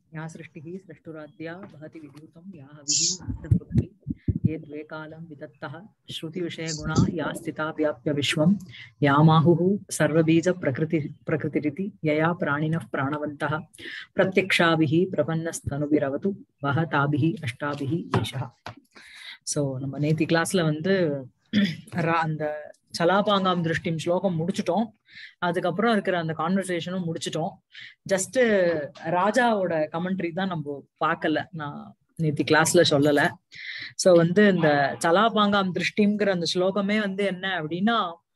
या सृष्टिः सृष्टुराद्या वहति विद्युतं या हविः अन्तर्भुक्ति ये द्वे कालं विदत्तः श्रुतिविषयगुणा या स्थिता व्याप्य विश्वं यामाहुः सर्वबीजप्रकृति प्रकृतिरिति यया प्राणिनः प्राणवन्तः प्रत्यक्षाभिः प्रपन्नस्तनुभिरवतु वह ताभिः अष्टाभिः एषः ஸோ நம்ம நேத்தி கிளாஸ்ல வந்து ரா- அந்த சலாபாங்காம் திருஷ்டிம் ஸ்லோகம் முடிச்சிட்டோம் அதுக்கப்புறம் இருக்கிற அந்த கான்வர்சேஷனும் முடிச்சிட்டோம் ஜஸ்ட் ராஜாவோட கமெண்ட்ரி தான் நம்ம பார்க்கல நான் நேத்தி கிளாஸ்ல சொல்லல சோ வந்து இந்த சலாபாங்காம் திருஷ்டிங்கிற அந்த ஸ்லோகமே வந்து என்ன அப்படின்னா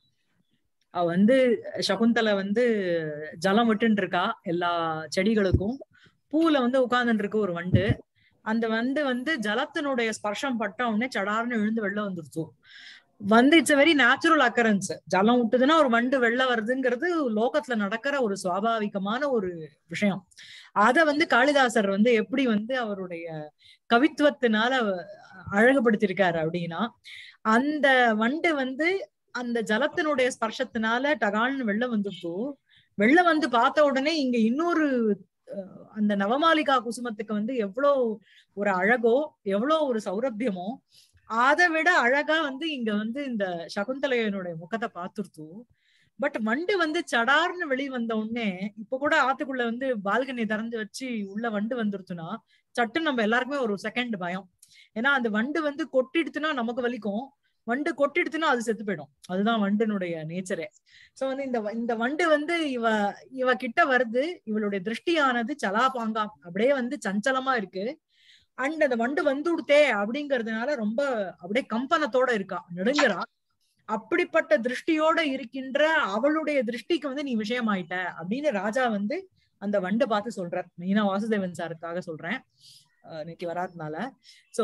அவ வந்து சகுந்தலை வந்து ஜலம் விட்டுன்னு இருக்கா எல்லா செடிகளுக்கும் பூல வந்து உட்கார்ந்துட்டு இருக்கு ஒரு வண்டு அந்த வண்டு வந்து ஜலத்தினுடைய ஸ்பர்ஷம் பட்ட உடனே சடார்னு விழுந்து வெளில வந்துருச்சு வந்து இட்ஸ் வெரி நேச்சுரல் அக்கரன்ஸ் ஜலம் விட்டுதுன்னா ஒரு வண்டு வெளில வருதுங்கிறது லோகத்துல நடக்கிற ஒரு சுவாபாவிகமான ஒரு விஷயம் அத வந்து காளிதாசர் வந்து எப்படி வந்து அவருடைய கவித்துவத்தினால அழகுபடுத்தியிருக்காரு அப்படின்னா அந்த வண்டு வந்து அந்த ஜலத்தினுடைய ஸ்பர்ஷத்தினால டகால்னு வெளில வந்துட்டு வெளில வந்து பார்த்த உடனே இங்க இன்னொரு அஹ், அந்த நவமாலிகா குசுமத்துக்கு வந்து எவ்வளவு ஒரு அழகோ எவ்வளவு ஒரு சௌரபியமோ அதை விட அழகா வந்து இங்க வந்து இந்த சகுந்தலையனுடைய முகத்தை பார்த்துருத்து பட் வண்டு வந்து சடார்னு வெளி வந்த உடனே இப்ப கூட ஆத்துக்குள்ள வந்து பால்கனி திறந்து வச்சு உள்ள வண்டு வந்துருச்சுன்னா சட்டுன்னு நம்ம எல்லாருக்குமே ஒரு செகண்ட் பயம் ஏன்னா அந்த வண்டு வந்து கொட்டிடுச்சுன்னா நமக்கு வலிக்கும் வண்டு கொட்டிடுச்சுன்னா அது செத்து போயிடும் அதுதான் வண்டினுடைய நேச்சரே சோ வந்து இந்த வ- இந்த வண்டு வந்து இவ இவ கிட்ட வருது இவளுடைய திருஷ்டியானது சலாபாங்காம் அப்படியே வந்து சஞ்சலமா இருக்கு அண்ட் அந்த வண்டு வந்து விடுத்தே அப்படிங்கறதுனால ரொம்ப அப்படியே கம்பனத்தோட இருக்கா நெடுங்குறா அப்படிப்பட்ட திருஷ்டியோட இருக்கின்ற அவளுடைய திருஷ்டிக்கு வந்து நீ விஷயமாயிட்ட அப்படின்னு ராஜா வந்து அந்த வண்டை பார்த்து சொல்றார் மெயினா வாசுதேவன் சாருக்காக சொல்றேன் அஹ் இன்னைக்கு வராதனால சோ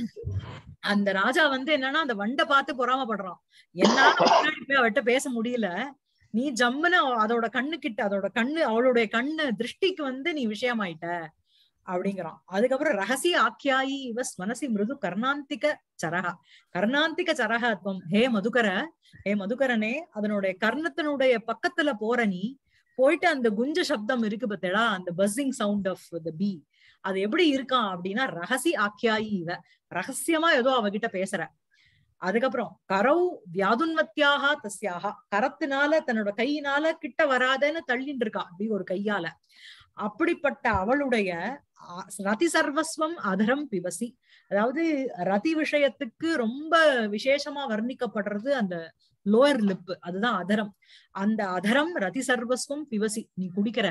அந்த ராஜா வந்து என்னன்னா அந்த வண்டை பார்த்து பொறாமப்படுறான் என்னால முன்னாடி போய் அவட்ட பேச முடியல நீ ஜம்முன்னு அவ- அதோட கண்ணு கிட்ட அதோட கண்ணு அவளுடைய கண்ணு திருஷ்டிக்கு வந்து நீ விஷயமாயிட்ட அப்படிங்கிறான் அதுக்கப்புறம் ரகசிய ஆக்கியாயி இவ ஸ்மனசி மிருது கர்ணாந்திக சரகா கர்ணாந்திக சரகத்வம் ஹே மதுகர ஹே மதுகரனே அதனுடைய கர்ணத்தினுடைய பக்கத்துல போற நீ போயிட்டு அந்த குஞ்ச சப்தம் இருக்கு பத்தேடா அந்த buzzing sound of the bee அது எப்படி இருக்கான் அப்படின்னா ரகசி ஆக்கியாயி இவ ரகசியமா ஏதோ அவகிட்ட பேசுற அதுக்கப்புறம் கரவு வியாதுன்வத்தியாக தஸ்யாக கரத்தினால தன்னோட கையினால கிட்ட வராதன்னு தள்ளிட்டு இருக்கா அப்படி ஒரு கையால அப்படிப்பட்ட அவளுடைய ஆ- ரதி சர்வஸ்வம் அதரம் பிபசி அதாவது ரதி விஷயத்துக்கு ரொம்ப விசேஷமா வர்ணிக்கப்படுறது அந்த லோயர் லிப் அதுதான் அதரம் அந்த அதரம் ரதி சர்வஸ்வம் பிவசி நீ குடிக்கிற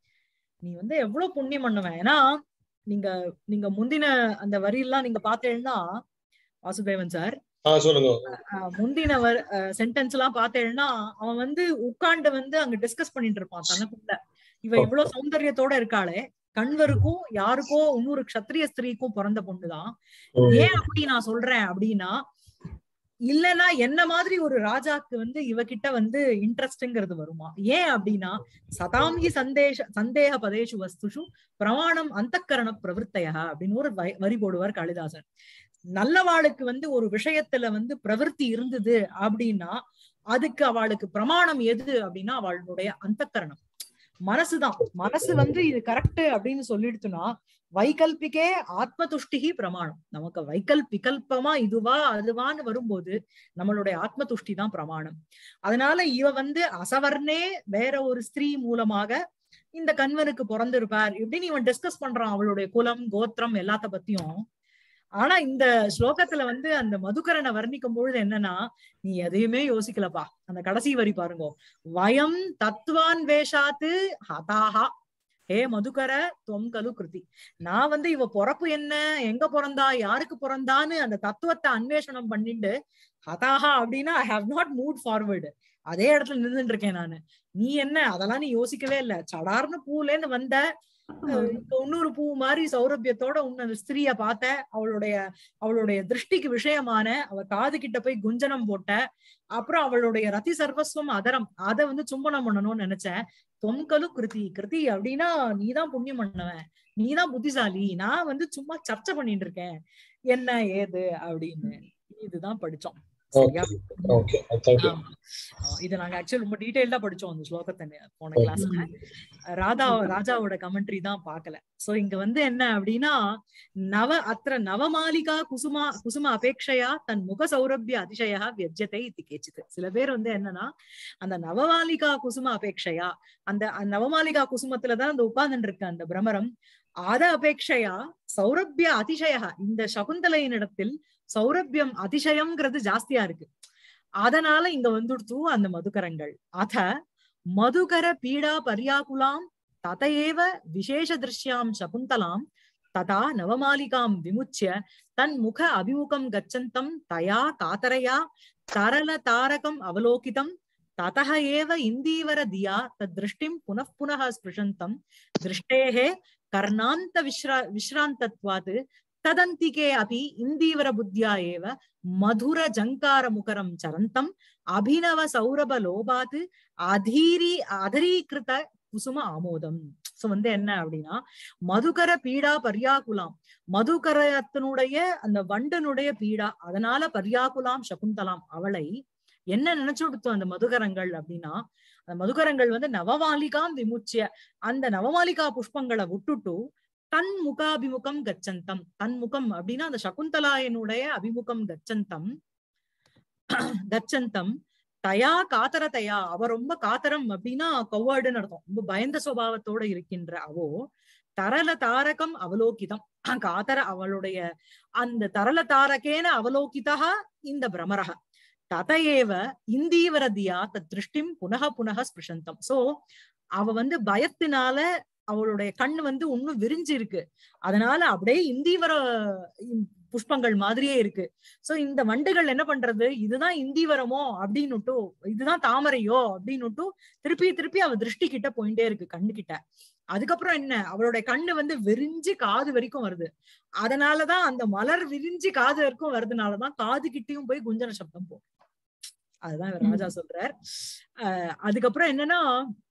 நீ வந்து எவ்வளவு புண்ணியம் பண்ணுவ ஏன்னா நீங்க நீங்க முந்தின அந்த வரியெல்லாம் நீங்க பார்த்தேன்னா வாசுதேவன் சார் ஆ சொல்லுங்க ஆஹ் முந்தின சென்டென்ஸ் எல்லாம் பார்த்தேன்னா அவன் வந்து உட்கார்ந்து வந்து அங்க டிஸ்கஸ் பண்ணிட்டு இருப்பான் தனக்குள்ள இவ இவ்வளவு சௌந்தரியத்தோட இருக்காளே கண்வருக்கும் யாருக்கோ இன்னொரு க்ஷத்ரிய ஸ்திரீக்கும் பிறந்த பொண்ணுதான் ம். ஏன் அப்படி நான் சொல்றேன் அப்படின்னா இல்லனா என்ன மாதிரி ஒரு ராஜாக்கு வந்து இவகிட்ட வந்து இன்ட்ரெஸ்ட்ங்கிறது வருமா ஏன் அப்படின்னா சதாம்கி சந்தேஷ சந்தேக பதேஷு வஸ்துஷு பிரமாணம் அந்தக்கரண பிரவருத்தையா அப்படின்னு ஒரு வரி- வரி போடுவார் காளிதாசன் நல்லவாளுக்கு வந்து ஒரு விஷயத்துல வந்து பிரவருத்தி இருந்தது அப்படின்னா அதுக்கு அவளுக்கு பிரமாணம் எது அப்படின்னா அவளுடைய அந்தக்கரணம் மனசுதான் மனசு வந்து இது கரெக்ட் அப்படின்னு சொல்லிடுச்சுன்னா வைகல்பிகே ஆத்ம துஷ்டிகி பிரமாணம் நமக்கு வைக்கல் விகல்பமா இதுவா அதுவான்னு வரும்போது நம்மளுடைய ஆத்ம துஷ்டி தான் பிரமாணம் அதனால இவ வந்து அசவர்ணே வேற ஒரு ஸ்திரீ மூலமாக இந்த கண்வனுக்கு பிறந்திருப்பார் இப்படின்னு இவன் டிஸ்கஸ் பண்றான் அவளுடைய குலம் கோத்திரம் எல்லாத்த பத்தியும் ஆனா இந்த ஸ்லோகத்துல வந்து அந்த மதுகரனை வர்ணிக்கும் பொழுது என்னன்னா நீ எதையுமே யோசிக்கலப்பா அந்த கடைசி வரி பாருங்க வயம் தத்துவான் வேஷாத்து ஹதாஹா ஹே மதுகர தொம் கலு கிருதி நான் வந்து இவ பிறப்பு என்ன எங்க பிறந்தா யாருக்கு பிறந்தான்னு அந்த தத்துவத்தை அன்வேஷணம் பண்ணிட்டு ஹதாஹா அப்படின்னா I have not move forward அதே இடத்துல நின்றுட்டு இருக்கேன் நானு நீ என்ன அதெல்லாம் நீ யோசிக்கவே இல்ல சடார்னு பூலேன்னு வந்த அஹ் இப்ப இன்னொரு பூ மாதிரி சௌரபியத்தோட உன்ன அந்த ஸ்திரிய பார்த்த அவளுடைய அவளுடைய திருஷ்டிக்கு விஷயமான அவ காது கிட்ட போய் குஞ்சனம் போட்ட அப்புறம் அவளுடைய ரதி சர்வஸ்வம் அதரம் அத வந்து சும்பனம் பண்ணணும்னு நினைச்சேன் தொம்கலு கிருதி கிருதி அப்படின்னா நீதான் புண்ணியம் பண்ணவன் நீதான் புத்திசாலி நான் வந்து சும்மா சர்ச்சை பண்ணிட்டு இருக்கேன் என்ன ஏது அப்படின்னு இதுதான் படிச்சோம் சரியா ஓகே தேங்க்யூ ஆமா. ஆ, இது நாங்க ஆக்சுவலி ரொம்ப டீடைல்டா படிச்சோம் அந்த ஸ்லோகத்தை நே- போன கிளாஸ்ல ராதா ராஜாவோட கமெண்ட்ரி தான் பார்க்கல சோ இங்க வந்து என்ன அப்படின்னா நவ அத்திர நவமாலிகா குசுமா குசும அபேட்சையா தன் முக சௌரபிய அதிசயா வியஜ்யத்தை இது கேச்சிது சில பேர் வந்து என்னன்னா அந்த நவமாலிகா குசும அபேட்சையா அந்த அந்த நவமாலிகா குசுமத்துலதான் அந்த உட்கார்ந்துட்டு இருக்கு அந்த பிரமரம் அத அபேட்சையா சௌரபிய அதிசயா இந்த சகுந்தலையின் இடத்தில் சௌரபியம் அதிசயம்ங்கிறது ஜாஸ்தியா இருக்கு அதனால இங்க வந்துடுத்து அந்த மதுகரங்கள் அத மதுகர பீடா பர்யாகுலாம் ததையேவ விசேஷ திருஷ்யாம் சகுந்தலாம் ததா நவமாலிகாம் விமுச்சிய தன் முக அபிமுகம் கச்சந்தம் தயா காதரையா தரல தாரகம் அவலோகிதம் ததः ஏவ இந்தீவர தியா தத் திருஷ்டிம் புனః புனः ஸ்பிருஷந்தம் திருஷ்டேः கர்ணாந்த விஸ்ரா விஸ்ராந்தத்வாத் ததந்திகே அபி இந்தீவர புத்தியா ஏவ மதுர ஜங்கார முகரம் சரந்தம் அபிநவ சௌரப லோபாத் அதீரி அதரீகிருத குசும ஆமோதம் சோ வந்து என்ன அப்படின்னா மதுகர பீடா பர்யாகுலாம் மதுகரத்தினுடைய அந்த வண்டனுடைய பீடா அதனால பர்யாகுலாம் சகுந்தலாம் அவளை என்ன நினைச்சு கொடுத்தோம் அந்த மதுகரங்கள் அப்படின்னா அந்த மதுகரங்கள் வந்து நவமாலிகாம் விமுச்சிய அந்த நவமாலிகா புஷ்பங்களை விட்டுட்டு தன் முகாபிமுகம் கச்சந்தம் தன் முகம் அப்படின்னா அந்த சகுந்தலாயனுடைய அபிமுகம் கச்சந்தம் கச்சந்தம் தயா காத்தரத்தையா அவ ரொம்ப காத்தரம் அப்படின்னா கவ்வாடுன்னு அர்த்தம் ரொம்ப பயந்த சுபாவத்தோட இருக்கின்ற அவோ தரல தாரகம் அவலோகிதம் காத்தர அவளுடைய அந்த தரல தாரகேன அவலோகிதா இந்த பிரமரக ததையேவ இந்தீவரதியா தத் திருஷ்டிம் புனக புனக ஸ்பிருஷந்தம் சோ அவ வந்து பயத்தினால அவளுடைய கண் வந்து இன்னும் விரிஞ்சு இருக்கு அதனால அப்படியே இந்தீவர புஷ்பங்கள் மாதிரியே இருக்கு சோ இந்த வண்டுகள் என்ன பண்றது இதுதான் இந்தீவரமோ அப்படின்னுட்டு இதுதான் தாமரையோ அப்படின்னுட்டு திருப்பி திருப்பி அவ திருஷ்டி கிட்ட போயிட்டே இருக்கு கண்ணு கிட்ட அதுக்கப்புறம் என்ன அவளுடைய கண்ணு வந்து விரிஞ்சு காது வரைக்கும் வருது அதனாலதான் அந்த மலர் விரிஞ்சு காது வரைக்கும் வருதுனாலதான் காது கிட்டயும் போய் குஞ்சன சப்தம் போ அதுதான் இவர் ராஜா சொல்றார் அஹ் அதுக்கப்புறம் என்னன்னா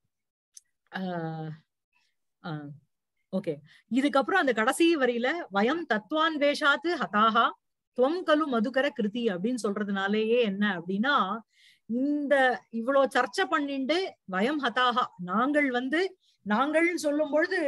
ஆஹ் ஓகே இதுக்கப்புறம் அந்த கடைசி வரியில வயம் தத்வான் வேஷாத்து ஹதாஹா துவம் கலு மதுகர கிருதி அப்படின்னு சொல்றதுனாலேயே என்ன அப்படின்னா இந்த இவ்வளவு சர்ச்சை பண்ணிண்டு வயம் ஹதாஹா நாங்கள் வந்து நாங்கள் சொல்லும் பொழுது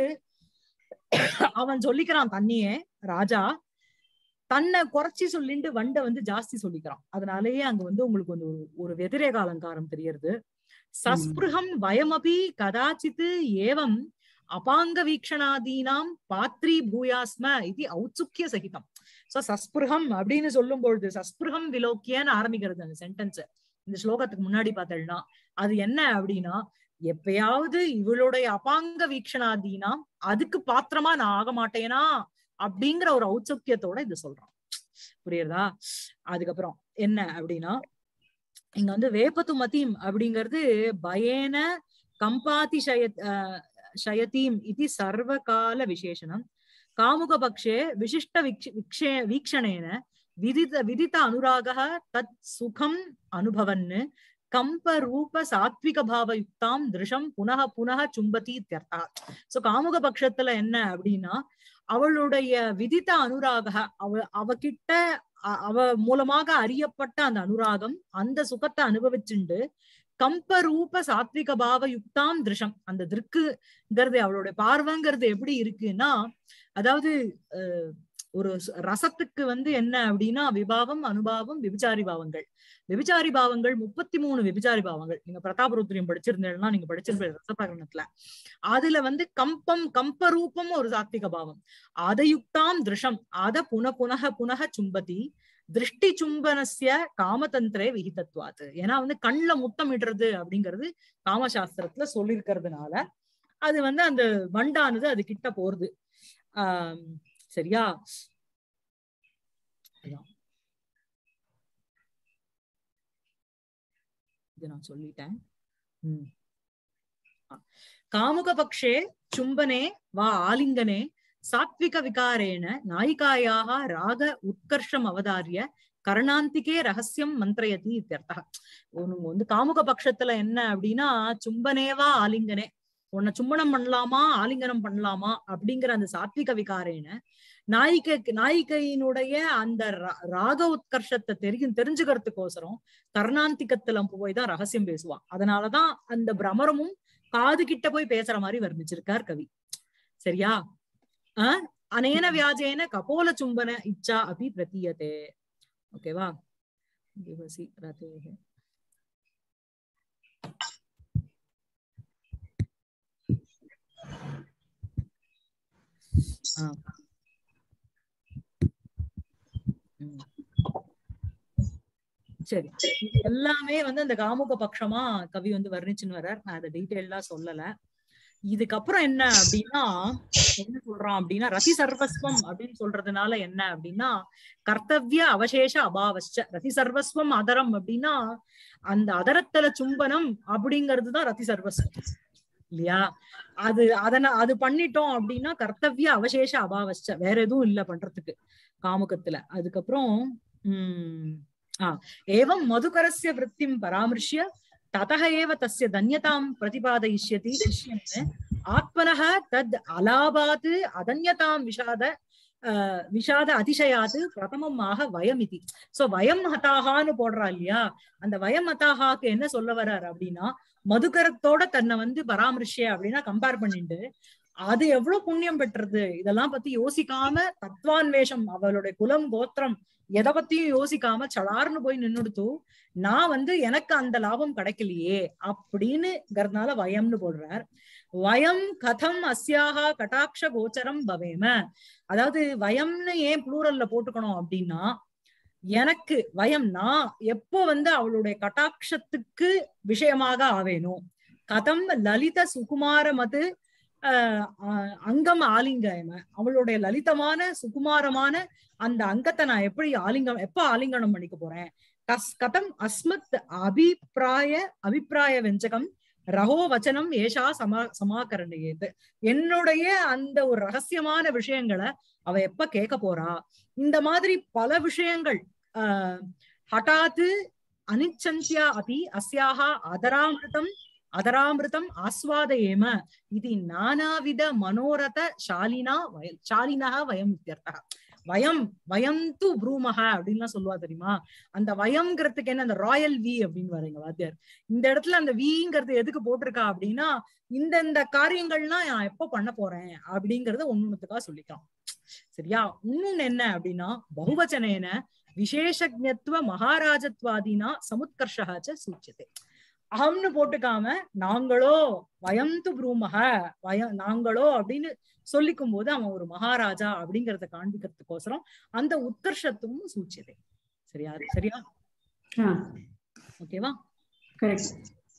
அவன் சொல்லிக்கிறான் தண்ணியே ராஜா தன்னை குறைச்சி சொல்லிட்டு வண்டை வந்து ஜாஸ்தி சொல்லிக்கிறான் அதனாலேயே அங்க வந்து உங்களுக்கு வந்து ஒரு ஒரு வெதிரேக அலங்காரம் தெரியறது சஸ்பிருகம் வயமபி கதாச்சித் ஏவம் அபாங்க வீக்ஷணாதீனாம் பாத்ரி பூயாஸ்ம இது ஔத்சுக்கிய சகிதம் சோ சஸ்பிருகம் அப்படின்னு சொல்லும் பொழுது சஸ்பிருகம் விலோக்கியன்னு ஆரம்பிக்கிறது அந்த சென்டென்ஸ் இந்த ஸ்லோகத்துக்கு முன்னாடி பார்த்தேன்னா அது என்ன அப்படின்னா எப்பயாவது இவளுடைய அபாங்க வீக்ஷணாதீனாம் அதுக்கு பாத்திரமா நான் ஆக மாட்டேனா அப்படிங்கிற ஒரு ஔத்சுக்கியத்தோட இது சொல்றான் புரியுறதா அதுக்கப்புறம் என்ன அப்படின்னா இங்க வந்து வேப்பத்து மதீம் அப்படிங்கிறது பயேன கம்பாதி சய शयतीम् इति सर्वकालविशेषणम् कामुकपक्षे विशिष्ट वीक्षे वीक्षणेन विदित विदित अनुरागः तत् सुखम् अनुभवन् கம்பரூப சாத்விக பாவயுக்தாம் திருஷம் புனக புனக சும்பதி இத்தியர்த்தா சோ காமுக பட்சத்துல என்ன அப்படின்னா அவளுடைய விதித்த அனுராக அவ அவகிட்ட அவ மூலமாக அறியப்பட்ட அந்த அனுராகம் அந்த சுகத்தை அனுபவிச்சுண்டு கம்பரூப சாத்விக பாவ யுக்தாம் திருஷம் அந்த திருக்குங்கிறது அவளுடைய பார்வைங்கிறது எப்படி இருக்குன்னா அதாவது ஒரு ரசத்துக்கு வந்து என்ன அப்படின்னா விபாவம் அனுபாவம் விபிச்சாரி பாவங்கள் விபிச்சாரி பாவங்கள் முப்பத்தி மூணு விபிச்சாரி பாவங்கள் நீங்க பிரதாபருத்திரியம் படிச்சிருந்தேன்னா நீங்க படிச்சிருப்பீங்க ரசபிரகரணத்துல அதுல வந்து கம்பம் கம்பரூபம் ஒரு சாத்விக பாவம் அதயுக்தாம் திருஷம் அத புன புனக புனக சும்பதி திருஷ்டி சும்பனசிய காமதந்திரே விகிதத்வாது ஏன்னா வந்து கண்ணுல முத்தமிடுறது அப்படிங்கிறது காமசாஸ்திரத்துல சொல்லியிருக்கிறதுனால அது வந்து அந்த வண்டானது அது கிட்ட போறது ஆஹ் சரியா இது நான் சொல்லிட்டேன் உம் காமுக பக்ஷே சும்பனே வா ஆலிங்கனே சாத்விக விகாரேன நாயிகாயாக ராக உத்கர்ஷம் அவதாரிய கருணாந்திகே ரகசியம் மந்திரயதி இத்தியர்த்தா உனக்கு வந்து காமுக பட்சத்துல என்ன அப்படின்னா சும்பனேவா ஆலிங்கனே உன்னை சும்பனம் பண்ணலாமா ஆலிங்கனம் பண்ணலாமா அப்படிங்கிற அந்த சாத்விக விகாரேன நாயிகை நாயிகையினுடைய அந்த ராக உத்கர்ஷத்தை தெரியும் தெரிஞ்சுக்கிறதுக்கோசரம் கர்ணாந்திகத்துல போய் தான் ரகசியம் பேசுவான் அதனாலதான் அந்த பிரமரமும் காது கிட்ட போய் பேசுற மாதிரி வர்ணிச்சிருக்கார் கவி சரியா அஹ், அனேன வியாஜேன கபோல சும்பன இச்சா அபி பிரதீயதே ஓகேவா திவசி ரதேஹ ஆ. ம். சரி இது எல்லாமே வந்து அந்த காமுக பட்சமா கவி வந்து வர்ணிச்சுன்னு வர்றார் நான் அதை டீட்டெயிலா சொல்லல இதுக்கப்புறம் என்ன அப்படின்னா என்ன சொல்றான் அப்படின்னா ரதி சர்வஸ்வம் அப்படின்னு சொல்றதுனால என்ன அப்படின்னா கர்த்தவ்ய அவசேஷ அபாவஸ்ச ரதி சர்வஸ்வம் அதரம் அப்படின்னா அந்த அதரத்தல சும்பனம் அப்படிங்கிறதுதான் ரதி சர்வஸ்வம் இல்லையா அது அதன அது பண்ணிட்டோம் அப்படின்னா கர்த்தவ்ய அவசேஷ அபாவஸ்ச வேற எதுவும் இல்ல பண்றதுக்கு காமுகத்துல அதுக்கப்புறம் உம் ஆஹ் ஏவம் மதுகரஸ்ய விற்த்திம் பராமர்ஷ்ய ததக ஏவ தஸ்ய தன்யதாம் பிரதிபாதயிஷ்யதி இஷ்யன்னு ஆத்மனः தத் அலாபாத் அதன்யதாம் விஷாத ஆஹ் விஷாத அதிசயாது பிரதமமாக வயம் இதி சோ வயம் ஹதாகான்னு போடுறா இல்லையா அந்த வயம் ஹதாகாக்கு என்ன சொல்ல வர்றாரு அப்படின்னா மதுகரத்தோட தன்னை வந்து பராமரிஷ்ய அப்படின்னா கம்பேர் பண்ணிட்டு அது எவ்வளவு புண்ணியம் பெற்றது இதெல்லாம் பத்தி யோசிக்காம தத்வான்வேஷம் அவளுடைய குலம் கோத்திரம் எதை பத்தியும் யோசிக்காம சடார்னு போய் நின்னுடுத்து நான் வந்து எனக்கு அந்த லாபம் கிடைக்கலையே அப்படின்னுங்கிறதுனால வயம்னு போடுறார் வயம் கதம் அஸ்யாகா கட்டாட்ச கோச்சரம் பவேம அதாவது வயம்னு ஏன் ப்ளூரல்ல போட்டுக்கணும் அப்படின்னா எனக்கு வயம் நான் எப்போ வந்து அவளுடைய கட்டாட்சத்துக்கு விஷயமாக ஆவேணும் கதம் லலித சுகுமார மது ஆஹ் ஆஹ் அங்கம் ஆலிங்கம அவளுடைய லலிதமான சுகுமாரமான அந்த அங்கத்தை நான் எப்படி ஆலிங்கம் எப்ப ஆலிங்கனம் பண்ணிக்க போறேன் கஸ் கதம் அஸ்மத் அபிப்பிராய அபிப்பிராய வெஞ்சகம் ரகோ வச்சனம் ஏஷா சமா சமாகரணையது என்னுடைய அந்த ஒரு ரகசியமான விஷயங்களை அவ எப்ப கேட்க போறா இந்த மாதிரி பல விஷயங்கள் ஆஹ் ஹட்டாத்து அனிச்சந்தியா அபி அஸ்யாஹா அதராமிருதம் அதராமிருதம் ஆஸ்வாதயேம இது நானாவித மனோரத சாலினா வய சாலினக வயம் இத்தியர்த்தக வயம் வயம் து ப்ரூமக அப்படின்லாம் சொல்லுவா தெரியுமா அந்த வயம்ங்கிறதுக்கு என்ன அந்த ராயல் வி அப்படின்னு வரீங்க வாத்தியார் இந்த இடத்துல அந்த விங்கிறது எதுக்கு போட்டிருக்கா அப்படின்னா இந்த இந்த காரியங்கள்லாம் நான் எப்ப பண்ண போறேன் அப்படிங்கறத ஒண்ணுத்துக்கா சொல்லிக்கலாம் சரியா இன்னொன்னு என்ன அப்படின்னா பகுவச்சனேன விசேஷஜத்துவ மகாராஜத்வாதினா சமுத்கர்ஷாச்ச சூச்சியதே அகம்னு போட்டுக்காம நாங்களோ வயந்து ப்ரூமக வயம் நாங்களோ அப்படின்னு சொல்லிக்கும் போது அவன் ஒரு மகாராஜா அப்படிங்கறத காண்பிக்கிறதுக்கோசரம் அந்த உத்கர்ஷத்தும் சூச்சியதே சரியா சரியா ஓகேவா கரெக்ட்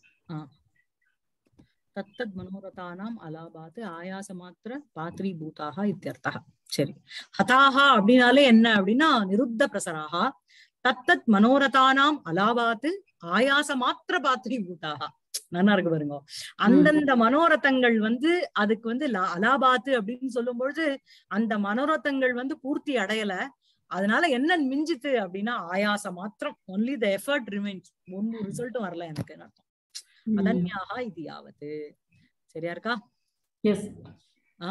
தத்தத் மனோரதானாம் அலாபாத் ஆயாச மாத்திர பாத்ரீபூதாக இத்தியர்த்தः சரி ஹதாஹா அப்படின்னாலே என்ன அப்படின்னா நிருத்த பிரசராக தத்தத் மனோரதானாம் அலாபாத் ஆயாச மாத்திர பாத்ரீபூதாக நல்லா இருக்கு பாருங்க அந்தந்த மனோரதங்கள் வந்து அதுக்கு வந்து லா- அலாபாத்து அப்படின்னு சொல்லும் பொழுது அந்த மனோரதங்கள் வந்து பூர்த்தி அடையல அதனால என்ன மிஞ்சித்து அப்படின்னா ஆயாச மாத்திரம் ஒன்லி த எஃபர்ட் ரிமைன்ஸ் ஒன்னும் ரிசல்ட்டும் வரல எனக்கு அர்த்தம் அதன்யாக இது யாவது சரியா இருக்கா எஸ் ஆ?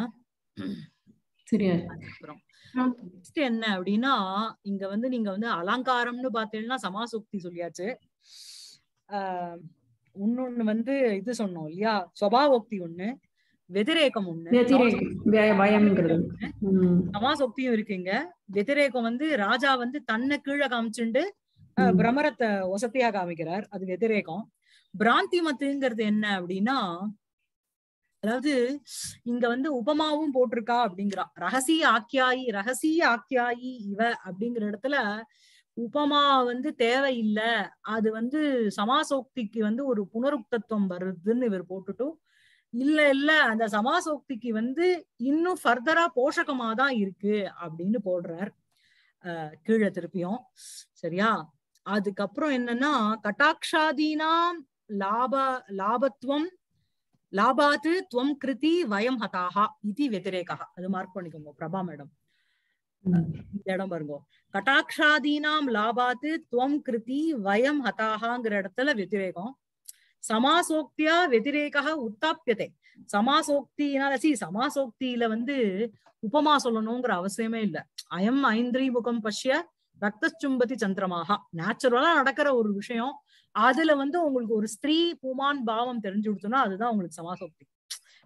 சரியா அப்புறம் ஆ. நெக்ஸ்ட் என்ன அப்படின்னா இங்க வந்து நீங்க வந்து அலங்காரம்னு பாத்தீங்கன்னா சமாசுக்தி சொல்லியாச்சு ஆஹ் இன்னொன்னு வந்து இது சொன்னோம் இல்லையா சுவாவோக்தி ஒண்ணு வெதிரேகம் ஒண்ணு வெதிரேகம் பய- பயம்ங்கிறது ம். சமாசோக்தியும் இருக்குங்க வெதிரேகம் வந்து ராஜா வந்து தன்னை கீழே காமிச்சுண்டு ஆஹ், ம். பிரமரத்தை ஒசத்தியா காமிக்கிறார் அது வெதிரேகம் பிராந்தி மத்துங்கிறது என்ன அப்படின்னா அதாவது இங்க வந்து உபமாவும் போட்டிருக்கா அப்படிங்கிறா ரகசிய ஆக்கியாயி ரகசிய ஆக்கியாயி இவ அப்படிங்கிற இடத்துல உபமா வந்து தேவையில்லை அது வந்து சமாசோக்திக்கு வந்து ஒரு புனருக்தத்துவம் வருதுன்னு இவர் போட்டுட்டு இல்ல இல்ல அந்த சமாசோக்திக்கு வந்து இன்னும் ஃபர்தரா போஷகமா தான் இருக்கு அப்படின்னு போடுறார் அஹ் கீழே திருப்பியும் சரியா அதுக்கப்புறம் என்னன்னா கட்டாட்சாதீனாம் லாப லாபத்துவம் லாபாத்து துவம் கிருதி வயம் ஹதாஹா இது வெதிரேகா அது மார்க் பண்ணிக்கோங்க பிரபா மேடம் ம். இந்த இடம் பாருங்க கட்டாட்சாதீனாம் லாபாத்து துவம் கிருதி வயம் ஹதாஹாங்கிற இடத்துல வெதிரேகம் சமாசோக்தியா வெதிரேகா உத்தாப்பியதே சமாசோக்தினால சி சமாசோக்தியில வந்து உபமா சொல்லணுங்கிற அவசியமே இல்ல அயம் ஐந்திரி முகம் பஷ்ய ரத்தச்சும்பதி சந்திரமாக நேச்சுரலா நடக்கிற ஒரு விஷயம் அதுல வந்து உங்களுக்கு ஒரு ஸ்திரீ புமான் பாவம் தெரிஞ்சு கொடுத்தோம்னா அதுதான் உங்களுக்கு சமாசோக்தி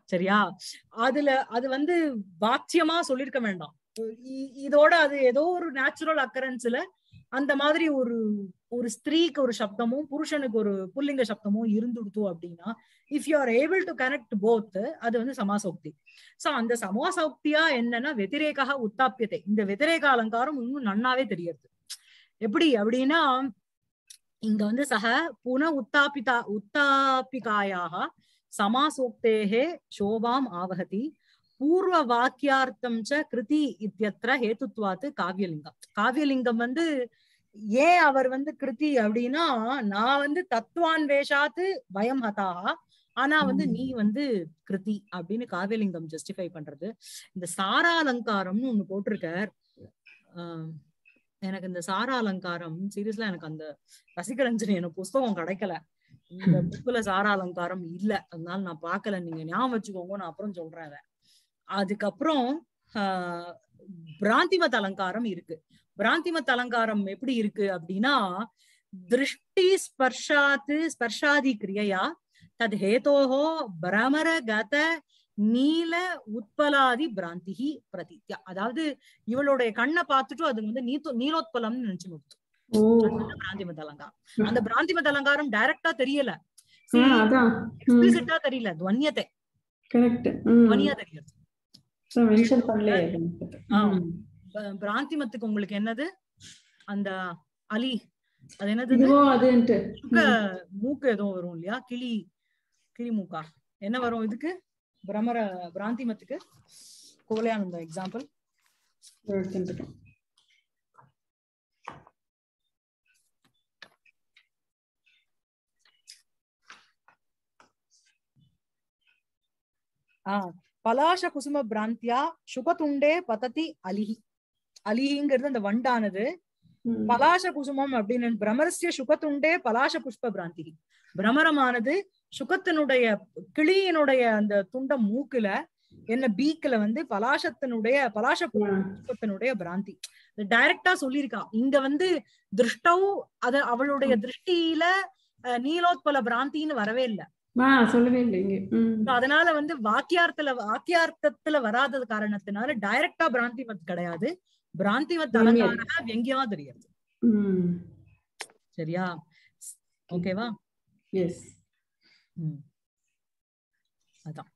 சரியா அதுல அது வந்து வாக்கியமா சொல்லிருக்க வேண்டாம் இ- இதோட அது ஏதோ ஒரு நேச்சுரல் அக்கரன்ஸ்ல அந்த மாதிரி ஒரு ஒரு ஸ்திரீக்கு ஒரு சப்தமும் புருஷனுக்கு ஒரு புல்லிங்க சப்தமும் இருந்துடுத்து அப்படின்னா if you are able to connect both அது வந்து சமாசோக்தி சோ அந்த சமாசோக்தியா என்னன்னா வெதிரேகா உத்தாப்பியத்தை இந்த வெதிரேக அலங்காரம் இன்னும் நன்னாவே தெரியுது எப்படி அப்படின்னா இங்க வந்து சக புன உத்தாபிதா உத்தாபிகாயாக சமாசோக்தேகே சோபாம் ஆவகதி பூர்வ வாக்கியார்த்தம் ச கிருதி இத்தியத்திர ஹேத்துத்வாத்து காவியலிங்கம் காவியலிங்கம் வந்து ஏன் அவர் வந்து கிருதி அப்படின்னா நான் வந்து தத்துவான்வேஷாத்து பயம் ஹதாகா ஆனா வந்து ம். நீ வந்து கிருதி அப்படின்னு காவியலிங்கம் ஜஸ்டிஃபை பண்றது இந்த சாரா அலங்காரம்னு ஒண்ணு போட்டிருக்கார் ஆஹ் எனக்கு இந்த சாரா அலங்காரம் சீரியஸ்லா எனக்கு அந்த ரசிகரஞ்சனி எனக்கு புஸ்தகம் கிடைக்கல இந்த புக்குல சாரா அலங்காரம் இல்ல அதனால நான் பார்க்கல நீங்க ஞாபகம் வச்சுக்கோங்க நான் அப்புறம் சொல்றேன் அதை அதுக்கப்புறம் ஆஹ் பிராந்திமத் அலங்காரம் இருக்கு பிராந்திமத் அலங்காரம் எப்படி இருக்கு அப்படின்னா திருஷ்டி ஸ்பர்ஷாத்து ஸ்பர்ஷாதி கிரியையா தத் ஹேதோஹோ பிரமர கத நீல உத்பலாதி பிராந்திகி பிரதித்யா அதாவது இவளுடைய கண்ணை பார்த்துட்டு அது வந்து நீத்தோ நீலோத்பலம்னு நினைச்சு முடிச்சு ஓ பிராந்திமத் அலங்காரம் அந்த பிராந்திமத் அலங்காரம் டைரக்டா தெரியல ஆ, அதான் எக்ஸ்பிளிசிட்டா தெரியல துவன்யத்தை கரெக்ட் துவனியா தெரியுது மென்ஷன் பண்ணலையே ஆ. ப- பிராந்திமத்துக்கு உங்களுக்கு என்னது அந்த அலி அது என்னது இது? இதுவோ அதுன்ட்டு மூக்க மூக்கு ஏதோ வரும் இல்லையா கிளி கிளி மூக்கா என்ன வரும் இதுக்கு பிரமர பிராந்திமத்துக்கு கோலையானந்த எக்ஸாம்பிள் எடுத்துட்டு ஆஹ் பலாஷ குசும பிராந்தியா சுகதுண்டே பததி அலிஹி அலிஹிங்கிறது அந்த வண்டானது பலாச குசுமம் அப்படின்னு பிரமரஸ்ய சுகத்துண்டே பலாச புஷ்ப பிராந்தி பிரமரமானது சுகத்தினுடைய கிளியினுடைய அந்த துண்ட மூக்குல என்ன பீக்ல வந்து பலாசத்தினுடைய பலாச புஷ்பத்தினுடைய பிராந்தி டைரக்டா சொல்லியிருக்கா இங்க வந்து திருஷ்டவு அத அவளுடைய திருஷ்டியில அஹ், நீலோத்பல பிராந்தின்னு வரவே இல்ல ஆ சொல்லவே இல்லை இங்க ம். So, அதனால வந்து வாக்கியார்த்தல வாக்கியார்த்தத்துல வராதது காரணத்தினால டைரக்டா பிராந்திமத் கிடையாது பிராந்திமத் வியங்கியம். அலங்காரா வெங்கியமா தெரியாது ம் சரியா ஓகேவா எஸ் ம். அதான்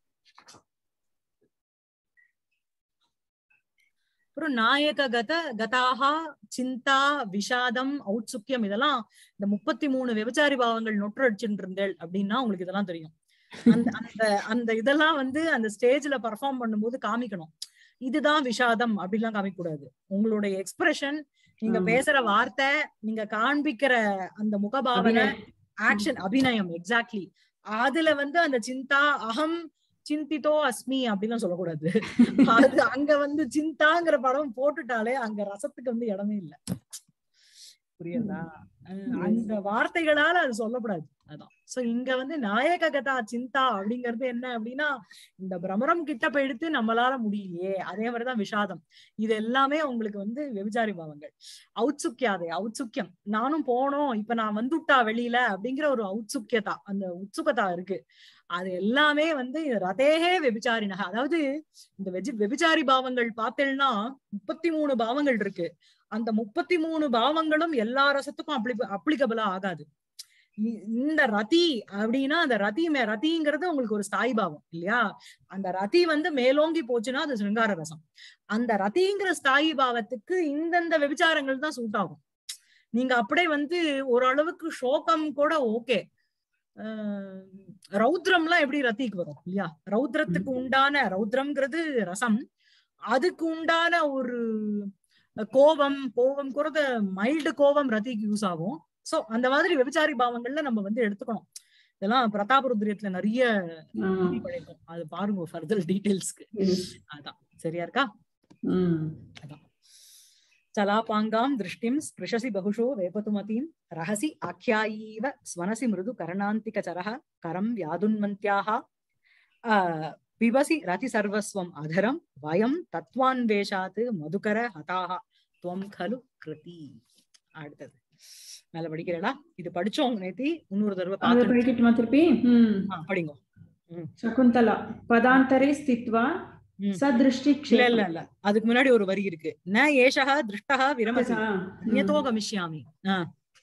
அப்புறம் நாயக கத கதாகா சிந்தா விஷாதம் ஔத்சுக்கியம் இதெல்லாம் இந்த முப்பத்தி மூணு விபச்சாரி பாவங்கள் நொற்று அடிச்சுட்டு இருந்தேள் அப்படின்னா உங்களுக்கு இதெல்லாம் தெரியும் அந்த அந்த அந்த இதெல்லாம் வந்து அந்த ஸ்டேஜ்ல பர்ஃபார்ம் பண்ணும்போது காமிக்கணும் இதுதான் விஷாதம் அப்படிலாம் காமிக்க கூடாது உங்களுடைய எக்ஸ்பிரஷன் நீங்க ஆமா. பேசுற வார்த்தை நீங்க காண்பிக்கிற அந்த முகபாவனை அபிநயம். ஆக்ஷன் அபிநயம் எக்ஸாக்ட்லி அதுல வந்து அந்த சிந்தா அகம் சிந்தித்தோ அஸ்மி அப்படிலாம் சொல்லக்கூடாது அது அங்க வந்து சிந்தாங்கிற படம் போட்டுட்டாலே அங்க ரசத்துக்கு வந்து இடமே இல்ல புரியுதா அஹ் அந்த வார்த்தைகளால அது சொல்லக்கூடாது அதான் சோ இங்க வந்து நாயக கதா சிந்தா அப்படிங்கிறது என்ன அப்படின்னா இந்த பிரமரம் கிட்ட போயிடுத்து நம்மளால முடியலையே அதே மாதிரிதான் விஷாதம் இது எல்லாமே உங்களுக்கு வந்து வெபிச்சாரி பாவங்கள் ஔத்சுக்கியாதே ஔத்சுக்கியம் நானும் போனோம் இப்ப நான் வந்துட்டா வெளியில அப்படிங்கிற ஒரு ஔத்சுக்கியதா அந்த உத்சுகதா இருக்கு அது எல்லாமே வந்து ரதேகே வெபிச்சாரினக அதாவது இந்த வெஜி வெபிச்சாரி பாவங்கள் பார்த்தேன்னா முப்பத்தி மூணு பாவங்கள் இருக்கு அந்த முப்பத்தி மூணு பாவங்களும் எல்லா ரசத்துக்கும் அப்ளி அப்ளிகபிளா ஆகாது இ- இந்த ரதி அப்படின்னா அந்த ரதி மே ரதிங்கிறது உங்களுக்கு ஒரு ஸ்தாயி பாவம் இல்லையா அந்த ரதி வந்து மேலோங்கி போச்சுன்னா அது சிருங்கார ரசம் அந்த ரதிங்கிற ஸ்தாயி பாவத்துக்கு இந்தந்த விபச்சாரங்கள் தான் சூட் ஆகும் நீங்க அப்படியே வந்து ஓரளவுக்கு சோகம் கூட ஓகே ரௌத்ரம்லாம் எப்படி ரத்திக்கு வரும் இல்லையா ரௌத்ரத்துக்கு உண்டான ரௌத்ரம்ங்கிறது ரசம் அதுக்கு உண்டான ஒரு கோபம் கோபம் கூட மைல்டு கோபம் ரத்திக்கு யூஸ் ஆகும் சோ அந்த மாதிரி விபச்சாரி பாவங்கள்ல நம்ம வந்து எடுத்துக்கணும் இதெல்லாம் பிரதாபருத்ரியத்துல நிறைய ஆ, படிக்கும் அது பாருங்க ஃபர்தர் டீடைல்ஸ்க்கு yes. அதான் சரியா இருக்கா ம். चलापाङ्गां दृष्टिं स्पृशसि बहुशो वेपतुमतीं रहसि आख्यायीव स्वनसि मृदु करणान्तिकचरः करं व्यादुन्वन्त्याः आ, पिबसि रतिसर्वस्वम् अधरं वयं तत्त्वान्वेषात् मधुकर हताः त्वं खलु கிருதி அடுத்தது மேல படிக்கிறடா இது படிச்சோம் நேத்தி இன்னொரு தடவை அதை பார்த்து படிக்கட்டுமா திருப்பி ம் படிங்க ம். சகுந்தலா பதாந்தரே ஸ்தித்வா ம். சதிருஷ்டி இல்ல இல்ல இல்ல அதுக்கு முன்னாடி ஒரு வரி இருக்கு ந ஏஷக திருஷ்டக விரமதி அந்யதோ கமிஷ்யாமி ஆ.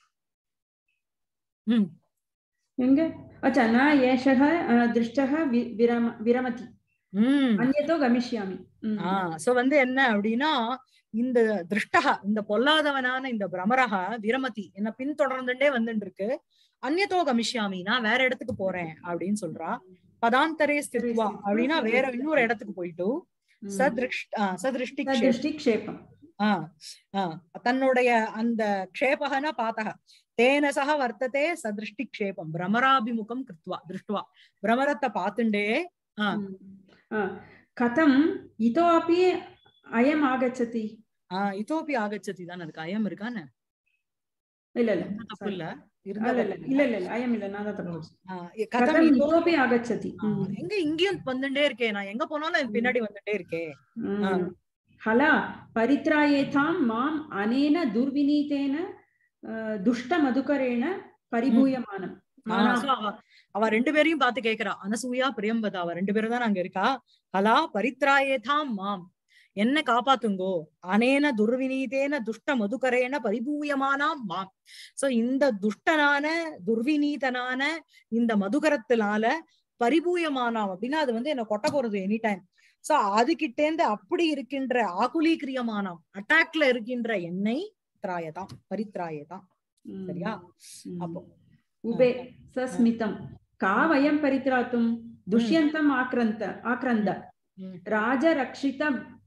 ம் எங்க அச்சா ந ஏஷக அஹ், திருஷ்டக வி- விரம விரமதி ம் அந்யதோ கமிஷ்யாமி ம். ஆ சோ வந்து என்ன அப்படின்னா இந்த திருஷ்டக இந்த பொல்லாதவனான இந்த பிரமரக விரமதி என்ன பின்தொடர்ந்துட்டே வந்துட்டு இருக்கு அந்நதோ கமிஷ்யாமி நான் வேற இடத்துக்கு போறேன் அப்படின்னு சொல்றா பதாந்தரே ஸ்தித்வா அப்படின்னா வேற இன்னொரு இடத்துக்கு போயிட்டு ம். சதிருஷ் சதிருஷ்டி சதிருஷ்டி க்ஷேபம் ஆ ஆ தன்னுடைய அந்த க்ஷேபகன பாத்தக தேன சக வர்த்ததே சதிருஷ்டி க்ஷேபம் பிரமராபிமுகம் கிருத்வா திருஷ்டுவா பிரமரத்தை பார்த்துண்டே ஆ. ம். ஆ. கதம் இதோपि அயம் ஆகச்சதி ஆஹ் இதோப்பி ஆகச்சதி தான் அதுக்கு அயம் இருக்கான்னு இல்ல இல்ல எந்த தப்பு sorry. இல்ல இல்ல இருந்தாலும் இல்ல இல்ல இல்ல இல்ல அயம் இல்ல நான் தான் தப்பு ஆஹ் கதம் கதம் இதோ- இதோपि ஆகச்சதி ஆ, ம். எங்க இங்கேயும் வந்துட்டே இருக்கேன் நான் எங்க போனாலும் என் பின்னாடி வந்துட்டே இருக்கேன் ஆ. ம். ஹலா பரித்ராயேதாம் மாம் அனேன துர்வினீதேன அஹ், துஷ்ட மதுகரேண பரிபூயமானம் ஆஹ் so அவ அவ ரெண்டு பேரையும் பார்த்து கேக்குறா அனசூயா பிரியம்பதா அவ ரெண்டு பேரும் தான் அங்க இருக்கா கலா பரித்ராயேதாம் மாம் என்ன காப்பாத்துங்கோ அனேன துர்வினீதேன துஷ்ட மதுகரேன பரிபூயமானாம் மாம் சோ இந்த துஷ்டனான துர்வினீதனான இந்த மதுகரத்தினால பரிபூயமானாம் அப்படின்னா அது வந்து என்ன கொட்ட போறது எனி டைம் சோ அதுகிட்டேந்து அப்படி இருக்கின்ற ஆகுலீக்கிரியமானாம் அட்டாக்ல இருக்கின்ற எண்ணெய் திராயதாம் பரித்ராயதாம் ம். சரியா? ம். அப்போ உபே சஸ்மிதம் கா வயம் பரித்ராத்தும் துஷ்யந்தம் ஆக்ரந்த ஆக்ரந்த ம். ராஜரக்ஷித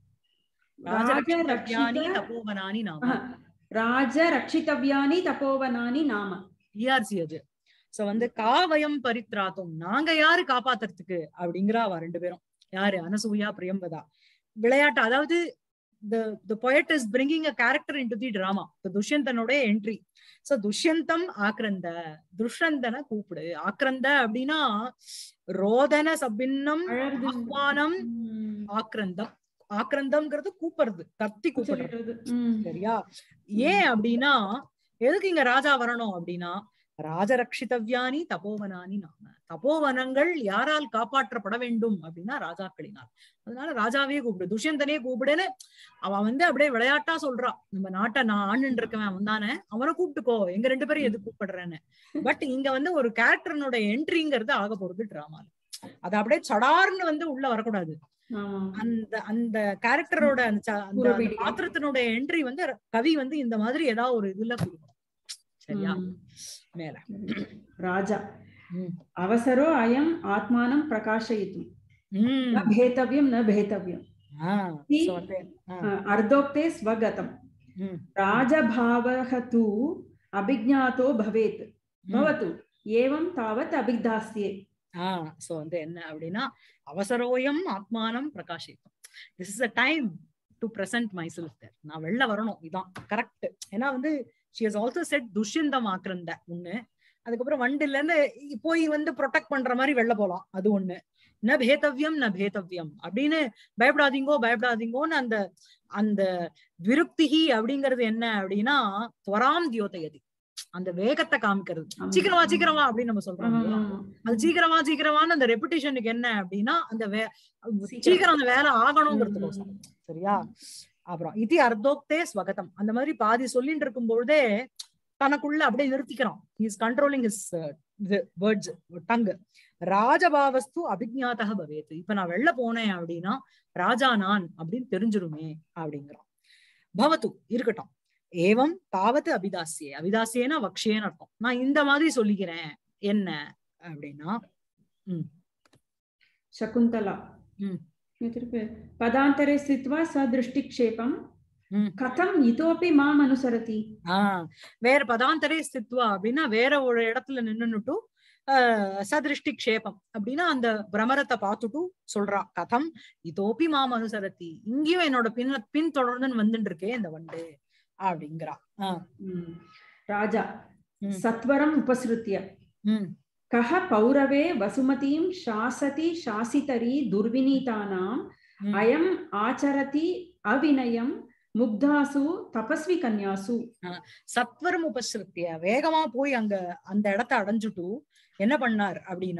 ராஜரக்ஷிதவ்யானி ராஜரக்ஷித தபோவனானி நாம ஆஹா. ராஜரக்ஷிதவ்யானி தபோவனானி நாம டிஆர்சி அது சோ வந்து காவயம் பரித்ராத்தும் நாங்க யாரு காப்பாத்துறதுக்கு அப்படிங்கிறா அவ ரெண்டு பேரும் யாரு அனசூயா பிரியம்பதா விளையாட்டு அதாவது the the poet is bringing a character into the drama the துஷ்யந்தனுடைய என்ட்ரி சோ துஷ்யந்தம் ஆக்ரந்த துஷ்யந்தனை கூப்பிடு ஆக்ரந்த அப்படின்னா ரோதன சபின்னம் அழகு ஆஹ்வானம் ம். ஆக்ரந்தம் ஆக்ரந்தம்ங்கிறது கூப்பிடுறது கத்தி கூப்பிடுறது சொல்றது. ம். சரியா ஏன் அப்படின்னா எதுக்கு இங்க ராஜா வரணும் அப்படின்னா ராஜரக்ஷிதவ்யானி தபோவனானி நாம தபோவனங்கள் யாரால் காப்பாற்றப்பட வேண்டும் அப்படின்னா ராஜாக்களினால் அதனால ராஜாவே கூப்பிடு துஷ்யந்தனே கூப்பிடுன்னு அவன் வந்து அப்படியே விளையாட்டா சொல்றான் நம்ம நாட்டை நான் ஆண்டுன்னு இருக்கவன் அவன் தானே அவனை கூப்பிட்டுக்கோ எங்க ரெண்டு பேரும் எது கூப்பிடுறேன்னு பட் இங்க வந்து ஒரு கேரக்டர்னோட என்ட்ரிங்கிறது ஆக போறது டிராமால அது அப்படியே சடார்னு வந்து உள்ள வரக்கூடாது ஆமா. அந்த அந்த கேரக்டரோட அந்த ச- அந்த அந்த பூர்வபீடிகை. பாத்திரத்தினுடைய என்ட்ரி வந்து கவி வந்து இந்த மாதிரி ஏதாவது ஒரு இதுல கொடுக்கணும் சரியா ம். மேல ராஜா ம். அவசரோ அயம் ஆத்மானம் பிரகாशयितुं ம். न भेतव्यं न भेतव्यं ஆ, தி- so வந்து, ஆ, अर्धोक्ते स्वगतम् ம், राजभावः तु अभिज्ञातो भवेत् ம். भवतु एवं तावत् अभिधास्ये ஆ சோ வந்து என்ன அப்படின்னா அவசரோயம் ஆத்மானம் பிரகாஷித்தம் this is a time to present myself there நான் வெளில வரணும் இதான் கரெக்ட் ஏன்னா வந்து ஷி ஹஸ் ஆல்சோ செட் துஷ்யந்தம் ஆக்குறந்த ஒண்ணு அதுக்கப்புறம் வண்டில இருந்து போய் வந்து ப்ரொடெக்ட் பண்ற மாதிரி வெளில போலாம் அது ஒண்ணு ந பேதவ்யம் ந பேதவ்யம் அப்படின்னு பயப்படாதீங்கோ பயப்படாதீங்கோன்னு அந்த அந்த விருப்திகி அப்படிங்கிறது என்ன அப்படின்னா துவராம் தியோதயதி அந்த வேகத்தை காமிக்கிறது சீக்கிரமா சீக்கிரமா அப்படின்னு நம்ம சொல்றோம் இல்லையா? அது சீக்கிரமா சீக்கிரமான்னு அந்த ரெப்புடேஷனுக்கு என்ன அப்படின்னா அந்த வே சீக்கிரம். சீக்கிரம் அந்த வேலை ஆகணுங்கிறதுக்கோசரம் சரியா அப்புறம் இது அர்த்தோக்தே ஸ்வகதம் அந்த மாதிரி பாதி சொல்லிட்டு இருக்கும் பொழுதே தனக்குள்ள அப்படியே நிறுத்திக்கிறான் இஸ் கண்ட்ரோலிங் இஸ் இது வேர்ட்ஸ் டங் ராஜபாவஸ்து அபிஜாத்தக பவேத் இப்ப நான் வெளில போனேன் அப்படின்னா ராஜா நான் அப்படின்னு தெரிஞ்சிருமே அப்படிங்கிறான் பவத்து இருக்கட்டும் ஏவம் தாவத்து அபிதாசியே அபிதாசியேனா வக்ஷேன்னு அர்த்தம் நான் இந்த மாதிரி சொல்லிக்கிறேன் என்ன அப்படின்னா शकुन्तला ம். इत्युक्ते पदान्तरे स्थित्वा सदृष्टिक्षेपं ம். कथम् इतोपि माम् अनुसरति ஆஹ் வேற பதாந்தரே ஸ்தித்வா அப்படின்னா வேற ஒரு இடத்துல நின்னுட்டு ஆஹ் சதிருஷ்டி க்ஷேபம் அப்படின்னா அந்த பிரமரத்தை பார்த்துட்டு சொல்றா கதம் இதோப்பி மாம் அனுசரத்தி இங்கேயும் என்னோட பின் பின் தொடர்ந்துன்னு வந்துட்டு இருக்கே இந்த வண்டு அப்படிங்கிறா ஆஹ் ம். राजा ம். सत्वरम् उपसृत्य ம் कः पौरवे वसुमतीं शासति शासितरी दुर्विनीतानाम् ம். अयम् आचरति अविनयं मुग्धासु तपस्वी कन्यासु சத்வரம் உபஸ்ருத்திய வேகமா போய் அங்க அந்த இடத்த அடைஞ்சுட்டு என்ன பண்ணார் அப்படின்னா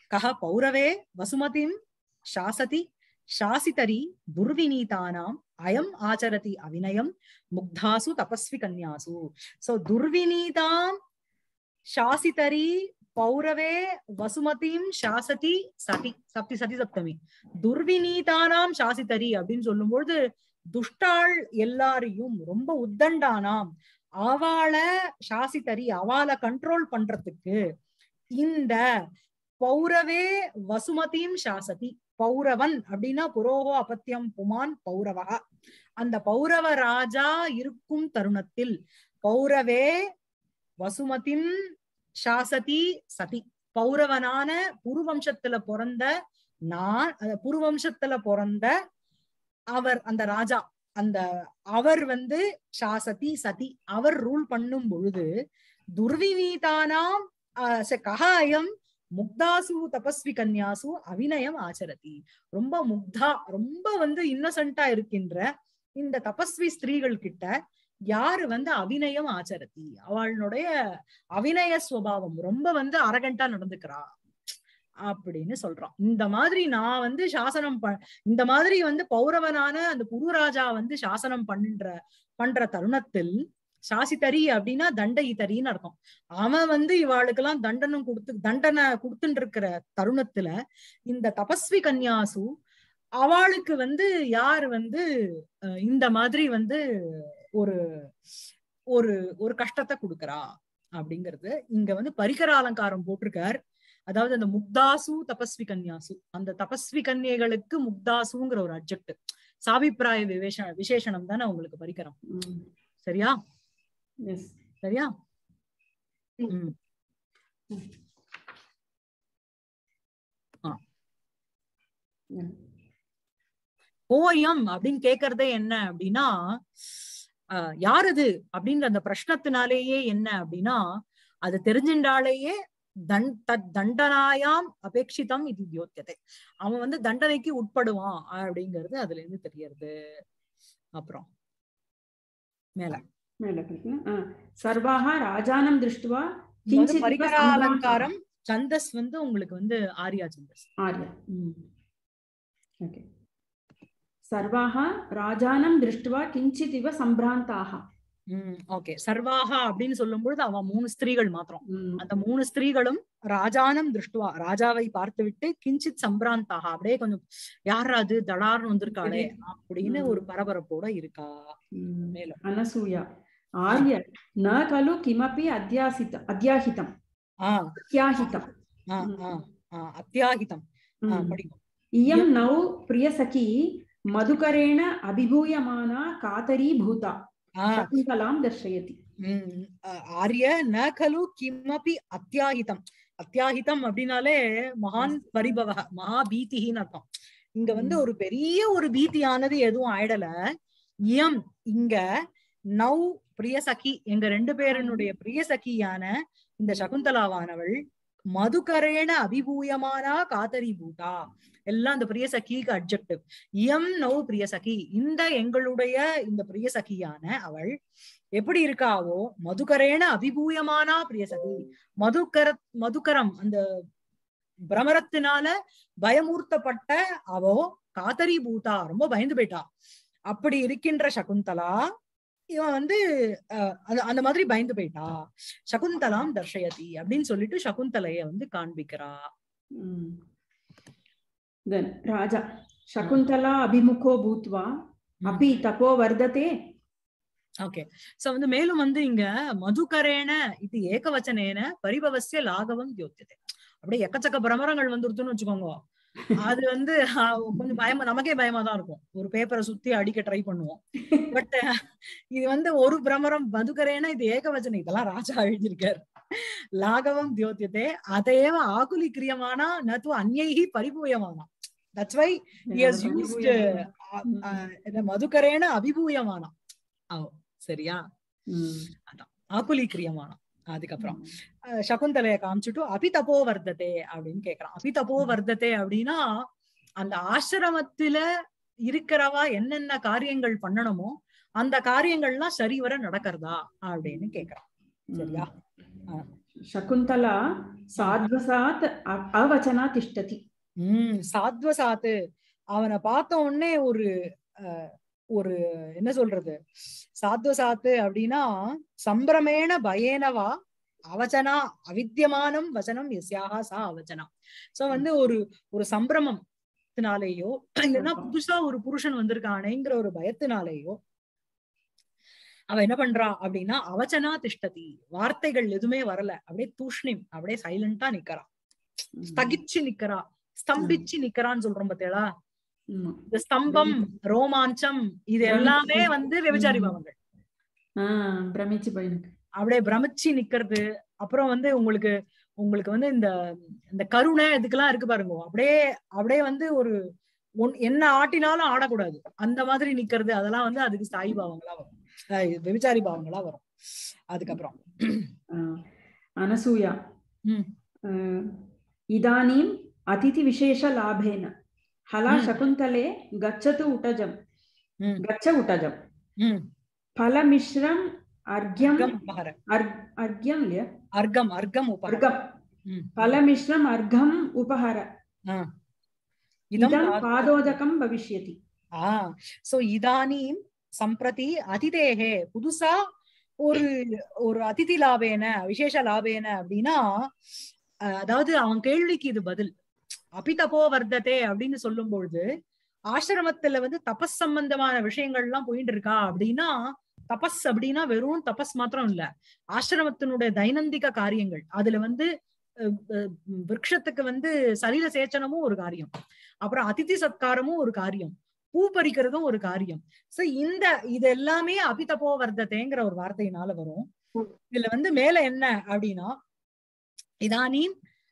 கஹ பௌரவே வசுமதிம் சாசதி சாசிதரி துர்வினீதானாம் அயம் ஆச்சரதி அவிநயம் முக்தாசு தபஸ்வி கன்யாசு சோ துர்வினீதாம் சாசிதரி பௌரவே வசுமதிம் சாசதி சதி சப்தி சதி சப்தமி துர்வினீதானாம் சாசிதரி அப்படின்னு சொல்லும்பொழுது துஷ்டாள் எல்லாரையும் ரொம்ப உத்தண்டானாம் அவளை சாசிதரி அவளை கண்ட்ரோல் பண்றதுக்கு இந்த பௌரவே வசுமதியும் சாசதி பௌரவன் அப்படின்னா புரோகோ அபத்தியம் புமான் பௌரவா அந்த பௌரவ ராஜா இருக்கும் தருணத்தில் பௌரவே வசுமதிம் சாசதி சதி பௌரவனான புருவம்சத்துல பிறந்த நான் அந்த புருவம்சத்துல பிறந்த அவர் அந்த ராஜா அந்த அவர் வந்து சாசதி சதி அவர் ரூல் பண்ணும் பொழுது துர்விநீதானாம் ஆஹ் ச- கஹ அயம் முக்தாசு தபஸ்வி கன்யாசு அவிநயம் ஆச்சரதி ரொம்ப முக்தா ரொம்ப வந்து இன்னசென்ட்டா இருக்கின்ற இந்த தபஸ்வி ஸ்திரீகள் கிட்ட யாரு வந்து அபிநயம் ஆச்சரதி அவளுடைய அபிநய சுவாவம் ரொம்ப வந்து அரகண்டா நடந்துக்கிறா அப்படின்னு சொல்றான் இந்த மாதிரி நான் வந்து சாசனம் ப இந்த மாதிரி வந்து பௌரவனான அந்த குருராஜா வந்து சாசனம் பண்ற பண்ற தருணத்தில் சாசித்தரி அப்படின்னா தண்டயித்தரின்னு அர்த்தம் அவன் வந்து இவாளுக்கெல்லாம் தண்டனம் கொடுத்து தண்டனை கொடுத்துட்டு இருக்கிற தருணத்துல இந்த தபஸ்வி கன்யாசு அவளுக்கு வந்து யார் வந்து அஹ், இந்த மாதிரி வந்து ஒரு ஒரு ஒரு கஷ்டத்தை கொடுக்கறா அப்படிங்கிறது இங்க வந்து பரிகர அலங்காரம் போட்டிருக்கார் அதாவது அந்த முக்தாசு தபஸ்வி கன்யாசு அந்த தபஸ்வி கன்யைகளுக்கு முக்தாசுங்கிற ஒரு அப்ஜெக்ட் சாபிப்பிராய விவேஷ விசேஷனம் தானே உங்களுக்கு பரிகரம் ம். சரியா Yes. சரியா ம். ம். Yeah. போயம் அப்படின்னு கேக்குறதே என்ன அப்படின்னா ஆஹ் யார் அது அப்படின்ற அந்த பிரश्னத்தினாலேயே என்ன அப்படின்னா அது தெரிஞ்சின்றாலேயே தன் தத் தண்டனாயாம் அபேட்சிதம் இது யோத்தியதை அவன் வந்து தண்டனைக்கு உட்படுவான் அப்படிங்கிறது அதுல இருந்து தெரியறது அப்புறம் மேல மேல படிக்கணும். ஆ. சர்வாக ராஜானம் திருஷ்டுவா இங்க வந்து கிஞ்சித் பரிகர சம்பராம. அலங்காரம் சந்தஸ் வந்து உங்களுக்கு வந்து ஆரியா சந்தஸ் ஆர்ய ஓகே சர்வாக ராஜானம் திருஷ்டுவா கிஞ்சித் இவ சம்பிராந்தாக உம் ஓகே சர்வாகா அப்படின்னு சொல்லும் பொழுது அவன் மூணு ஸ்திரீகள் மாத்திரம் ம். அந்த மூணு ஸ்திரீகளும் ராஜானம் திருஷ்டுவா ராஜாவை பார்த்துவிட்டு கிஞ்சித் சம்பிராந்தாக அப்படியே கொஞ்சம் யார் அது தடார்னு வந்திருக்காளே அப்படின்னு ஒரு பரபரப்போட இருக்கா ம். மேல अनसूया आर्य न खलु किमपि अध्यासित अध्याहितम् ஆஹ் अत्याहितम् ஆஹ் ஆஹ் ஆஹ் அத்தியாகிதம் ஆஹ் ம். படிக்கும் इयं नौ प्रियसखी मधुकरेण अभिभूयमाना कातरी भूता ஆஹ் शकुन्तलां दर्शयति உம் அஹ் ஆர்ய ந கலு கிமபி அத்தியாகிதம் அத்தியாகிதம் அப்படின்னாலே மகான் பரிபவ மகா பீதின்னு அர்த்தம் இங்க வந்து ஒரு பெரிய ஒரு பீதியானது எதுவும் ஆயிடல இயம் இங்க நௌ பிரியசகி எங்க ரெண்டு பேரனுடைய பிரியசகியான இந்த சகுந்தலாவானவள் மதுகரேன அபிபூயமானா காத்தரி பூதா எல்லாம் அந்த பிரியசகிக்கு அப்ஜெக்டிவ் இயம் நௌ பிரியசகி இந்த எங்களுடைய இந்த பிரியசகியான அவள் எப்படி இருக்காவோ மதுகரேன அபிபூயமானா பிரியசகி மதுகர மதுகரம் அந்த பிரமரத்தினால பயமூர்த்தப்பட்ட அவோ காத்தரி பூதா ரொம்ப பயந்து போயிட்டா அப்படி இருக்கின்ற சகுந்தலா இவன் வந்து அஹ், அந்த- அந்த மாதிரி பயந்து போயிட்டா சகுந்தலாம் தர்ஷயதி அப்படின்னு சொல்லிட்டு சகுந்தலைய வந்து காண்பிக்கிறா Mm. Then राजा शकुन्तला अभिमुखो भूत्वा अपि तपो वर्धते ஓகே சோ வந்து மேலும் வந்து இங்க மதுகரேன இது ஏகவச்சனேன பரிபவசிய லாகவம் தியோத்தியதே அப்படியே எக்கச்சக்க பிரமரங்கள் வந்துருதுன்னு வச்சுக்கோங்க அது வந்து ஆஹ், கொஞ்சம் பயமா நமக்கே பயமா தான் இருக்கும் ஒரு பேப்பரை சுத்தி அடிக்க ட்ரை பண்ணுவோம் பட் இது வந்து ஒரு பிரமரம் மதுகரேன இது ஏகவச்சனம் இதெல்லாம் ராஜா எழுதியிருக்காரு லாகவம் தியோத்தியதே அதையேவ ஆகுலி கிரியமானா நது அந்நைஹி பரிபூயமானா that's why he has used uh, uh, இந்த மதுகரேன அபிபூயமானா ஓ சரியா Mm. ஆகுலி கிரியமானம் அதுக்கப்புறம் அஹ் சகுந்தலைய காமிச்சுட்டு அபிதபோ வர்த்ததே அப்படின்னு கேக்குறான் அபிதபோ வர்த்ததே அப்படின்னா அந்த ஆசிரமத்துல இருக்கிறவா என்னென்ன காரியங்கள் பண்ணணுமோ அந்த காரியங்கள்லாம் சரிவர நடக்கிறதா அப்படின்னு கேக்குறான் சரியா शकुन्तला साध्वसात् अ- अवचना तिष्ठति உம் சாத்வசாத்து அவனை பார்த்த உடனே ஒரு அஹ், ஒரு என்ன சொல்றது சாத்வசாத்து அப்படின்னா சம்பிரமேண பயேனவா அவச்சனா அவித்தியமானம் வச்சனம் எஸ்யாக சா அவச்சனா சோ வந்து ஒரு ஒரு சம்பிரமத்தினாலேயோ இல்லைன்னா புதுசா ஒரு புருஷன் வந்திருக்கானேங்கிற ஒரு பயத்தினாலேயோ அவ என்ன பண்றா அப்படின்னா அவச்சனா திஷ்டதி வார்த்தைகள் எதுவுமே வரல அப்படியே தூஷ்ணிம் அப்படியே சைலண்டா நிக்கிறா ஸ்தகிச்சு நிக்கிறா ஸ்தம்பிச்சு நிக்கிறான்னு சொல்றோம் பாத்தீங்களா ஆமா. இந்த ஸ்தம்பம் ரோமாஞ்சம் இது எல்லாமே வந்து விபச்சாரி ம். பாவங்கள் ஆ, பிரமிச்சு போயிருக்கு அப்படியே பிரமிச்சு நிக்கிறது அப்புறம் வந்து உங்களுக்கு உங்களுக்கு வந்து இந்த இந்த கருணை இதுக்கெல்லாம் இருக்கு பாருங்க அப்படியே அப்படியே வந்து ஒரு ஒன் என்ன ஆட்டினாலும் ஆடக்கூடாது அந்த மாதிரி நிக்கிறது அதெல்லாம் வந்து அதுக்கு ஸ்தாயி பாவங்களா வரும் அஹ் விபச்சாரி பாவங்களா வரும் அதுக்கப்புறம் ஆ, அனசூயா ம். ஆ, இதாनीम् अतिथिविशेषलाभेन हला ம். शकुन्तले गच्छतु उटजं ம், गच्छ उटजं ம். फलमिश्रम् अर्घ्यम् அர்க்கம் உபஹர अर्- अर्घ्यं ल्य அர்க்கம் அர்க்கம் உபஹர अर्घम् ம். फलमिश्रम् अर्घम् उपहर ஆ. இதம் इदं பாதோதகம். पादोदकं भविष्यति ஆ சோ இதானீம் சம்பிரதி அதிதேகே புதுசா ஒரு ஒரு அதிதி லாபேன விசேஷ லாபேன அப்படின்னா அஹ், அதாவது அவன் கேள்விக்கு இது பதில் அபிதபோ வர்த்ததே அப்படின்னு சொல்லும் பொழுது ஆசிரமத்துல வந்து தபஸ் சம்பந்தமான விஷயங்கள் எல்லாம் போயிட்டு இருக்கா அப்படின்னா தபஸ் அப்படின்னா வெறும் தபஸ் மாத்திரம் இல்ல ஆசிரமத்தினுடைய தைனந்திக காரியங்கள் அதுல வந்து அஹ், அஹ், விருட்சத்துக்கு வந்து சரீர சேச்சனமும் ஒரு காரியம் அப்புறம் அதிதி சத்காரமும் ஒரு காரியம் பூ பறிக்கிறதும் ஒரு காரியம் சோ இந்த இது எல்லாமே அபிதபோ வர்த்ததேங்கிற ஒரு வார்த்தையினால வரும் இதுல வந்து மேல என்ன அப்படின்னா இதானீம்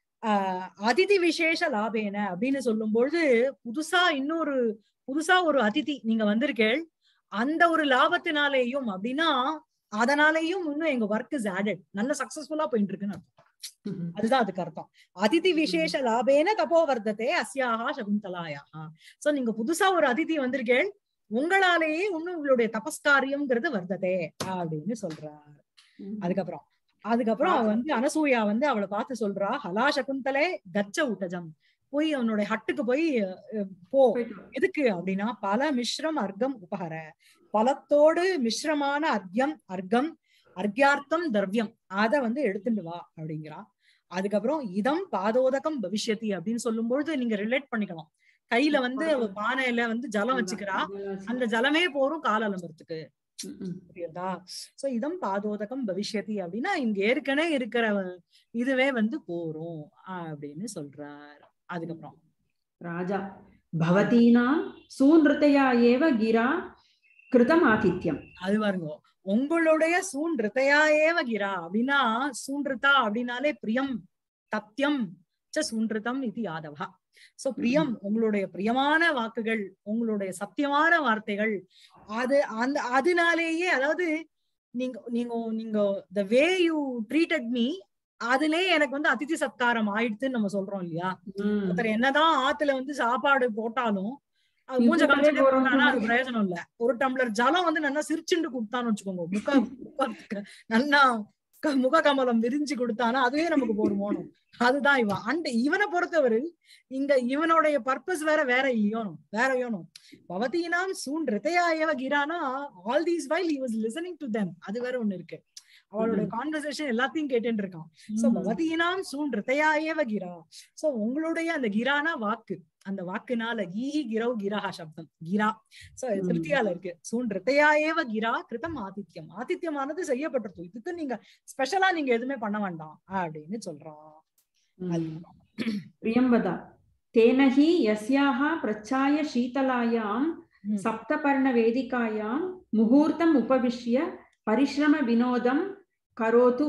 ஆஹ் அதிதி விசேஷ லாபேன அப்படின்னு சொல்லும் பொழுது புதுசா இன்னொரு புதுசா ஒரு அதிதி நீங்க வந்திருக்கேள் அந்த ஒரு லாபத்தினாலேயும் அப்படின்னா அதனாலேயும் இன்னும் எங்க ஒர்க் இஸ் ஆடட் நல்ல சக்சஸ்ஃபுல்லா போயிட்டு இருக்குன்னு அர்த்தம். அதுதான் அதுக்கு அர்த்தம் அதிதி விசேஷ லாபேன தபோ வர்த்ததே அஸ்யாஹா சகுந்தலாயா சோ நீங்க புதுசா ஒரு அதிதி வந்திருக்கேள் உங்களாலேயே இன்னும் உங்களுடைய தபஸ்காரியம்ங்கிறது வர்த்ததே அப்படின்னு சொல்றார் அதுக்கப்புறம் அதுக்கப்புறம் அவ வந்து அனசூயா வந்து அவளை பார்த்து சொல்றா ஹலா சகுந்தலே கச்ச ஊட்டஜம் போய் அவனுடைய ஹட்டுக்கு போய் அஹ், போ எதுக்கு அப்படின்னா பல மிஸ்ரம் அர்க்கம் உபகர பலத்தோடு மிஸ்ரமான அர்க்யம் அர்க்கம் அர்க்யார்த்தம் திரவியம் அத வந்து எடுத்துட்டு வா அப்படிங்கிறா அதுக்கப்புறம் இதம் பாதோதகம் பவிஷ்யதி அப்படின்னு சொல்லும்பொழுது நீங்க ரிலேட் பண்ணிக்கலாம் கையில வந்து அவ பானையில வந்து ஜலம் வச்சுக்கிறா அந்த ஜலமே போரும் கால் அலம்புறதுக்கு புரியுதா சோ இதம் பாதோதகம் பவிஷ்யதி அப்படின்னா இங்க ஏற்கனவே இருக்கிற இதுவே வந்து போரும் அப்படின்னு சொல்றார் அதுக்கப்புறம் राजा भवतीनां सूनृतया एव गिरा कृतम् आतिथ्यम् அது பாருங்க உங்களுடைய சூன்றிருத்தையா ஏவ கிரா அப்படின்னா சூன்றிருத்தா அப்படின்னாலே பிரியம் தத்தியம் ச சூன்றிருத்தம் இது யாதவா சோ பிரியம் உங்களுடைய பிரியமான வாக்குகள் உங்களுடைய சத்தியமான வார்த்தைகள் அது அந்த அதனாலேயே அதாவது நீங்க நீங்க நீங்க the way you treated me அதுலயே எனக்கு வந்து அதிதி சத்காரம் ஆயிடுச்சுன்னு நம்ம சொல்றோம் இல்லையா ஒருத்தர் என்னதான் ஆத்துல வந்து சாப்பாடு போட்டாலும் அது மூஞ்ச இது காமிச்சுட்டே போறோம். போட்டானா அது பிரயோஜனம் இல்ல ஒரு டம்ளர் ஜலம் வந்து நல்லா சிரிச்சுண்டு கொடுத்தான்னு வச்சுக்கோங்க முக முக- நல்லா க- முக கமலம் விரிஞ்சு கொடுத்தானா அதுவே நமக்கு போருமோனும் அதுதான் இவன் அந்த இவனை பொறுத்தவரை இங்க இவனுடைய பர்பஸ் வேற வேற இல்லையோனும் வேற யோனும் பவதீனாம் சூன் ரித்தையாயவ கிரானா all these while he was listening to them அது வேற ஒண்ணு இருக்கு அவளுடைய கான்வர்சேஷன் எல்லாத்தையும் கேட்டுட்டு இருக்கான் சோ பவதீனாம் சூன் ரித்தையாயவ கிரா சோ உங்களுடைய அந்த கிரானா வாக்கு அந்த வாக்குனால ஈஹி கிரௌ கிரஹா சப்தம் கிரா சோ ம். திருப்தியால இருக்கு சூன் ரித்தையாயேவ கிரா கிருதம் ஆதித்யம் ஆதித்யமானது செய்யப்பட்டிருக்கும் இதுக்கு நீங்க ஸ்பெஷலா நீங்க எதுவுமே பண்ண வேண்டாம் அப்படின்னு சொல்றான் அதுக்கப்புறம். प्रियं वद तेन हि यस्याः प्रच्छाय शीतलायां ம். सप्तपर्णवेदिकायां मुहूर्तम् उपविश्य परिश्रमविनोदं करोतु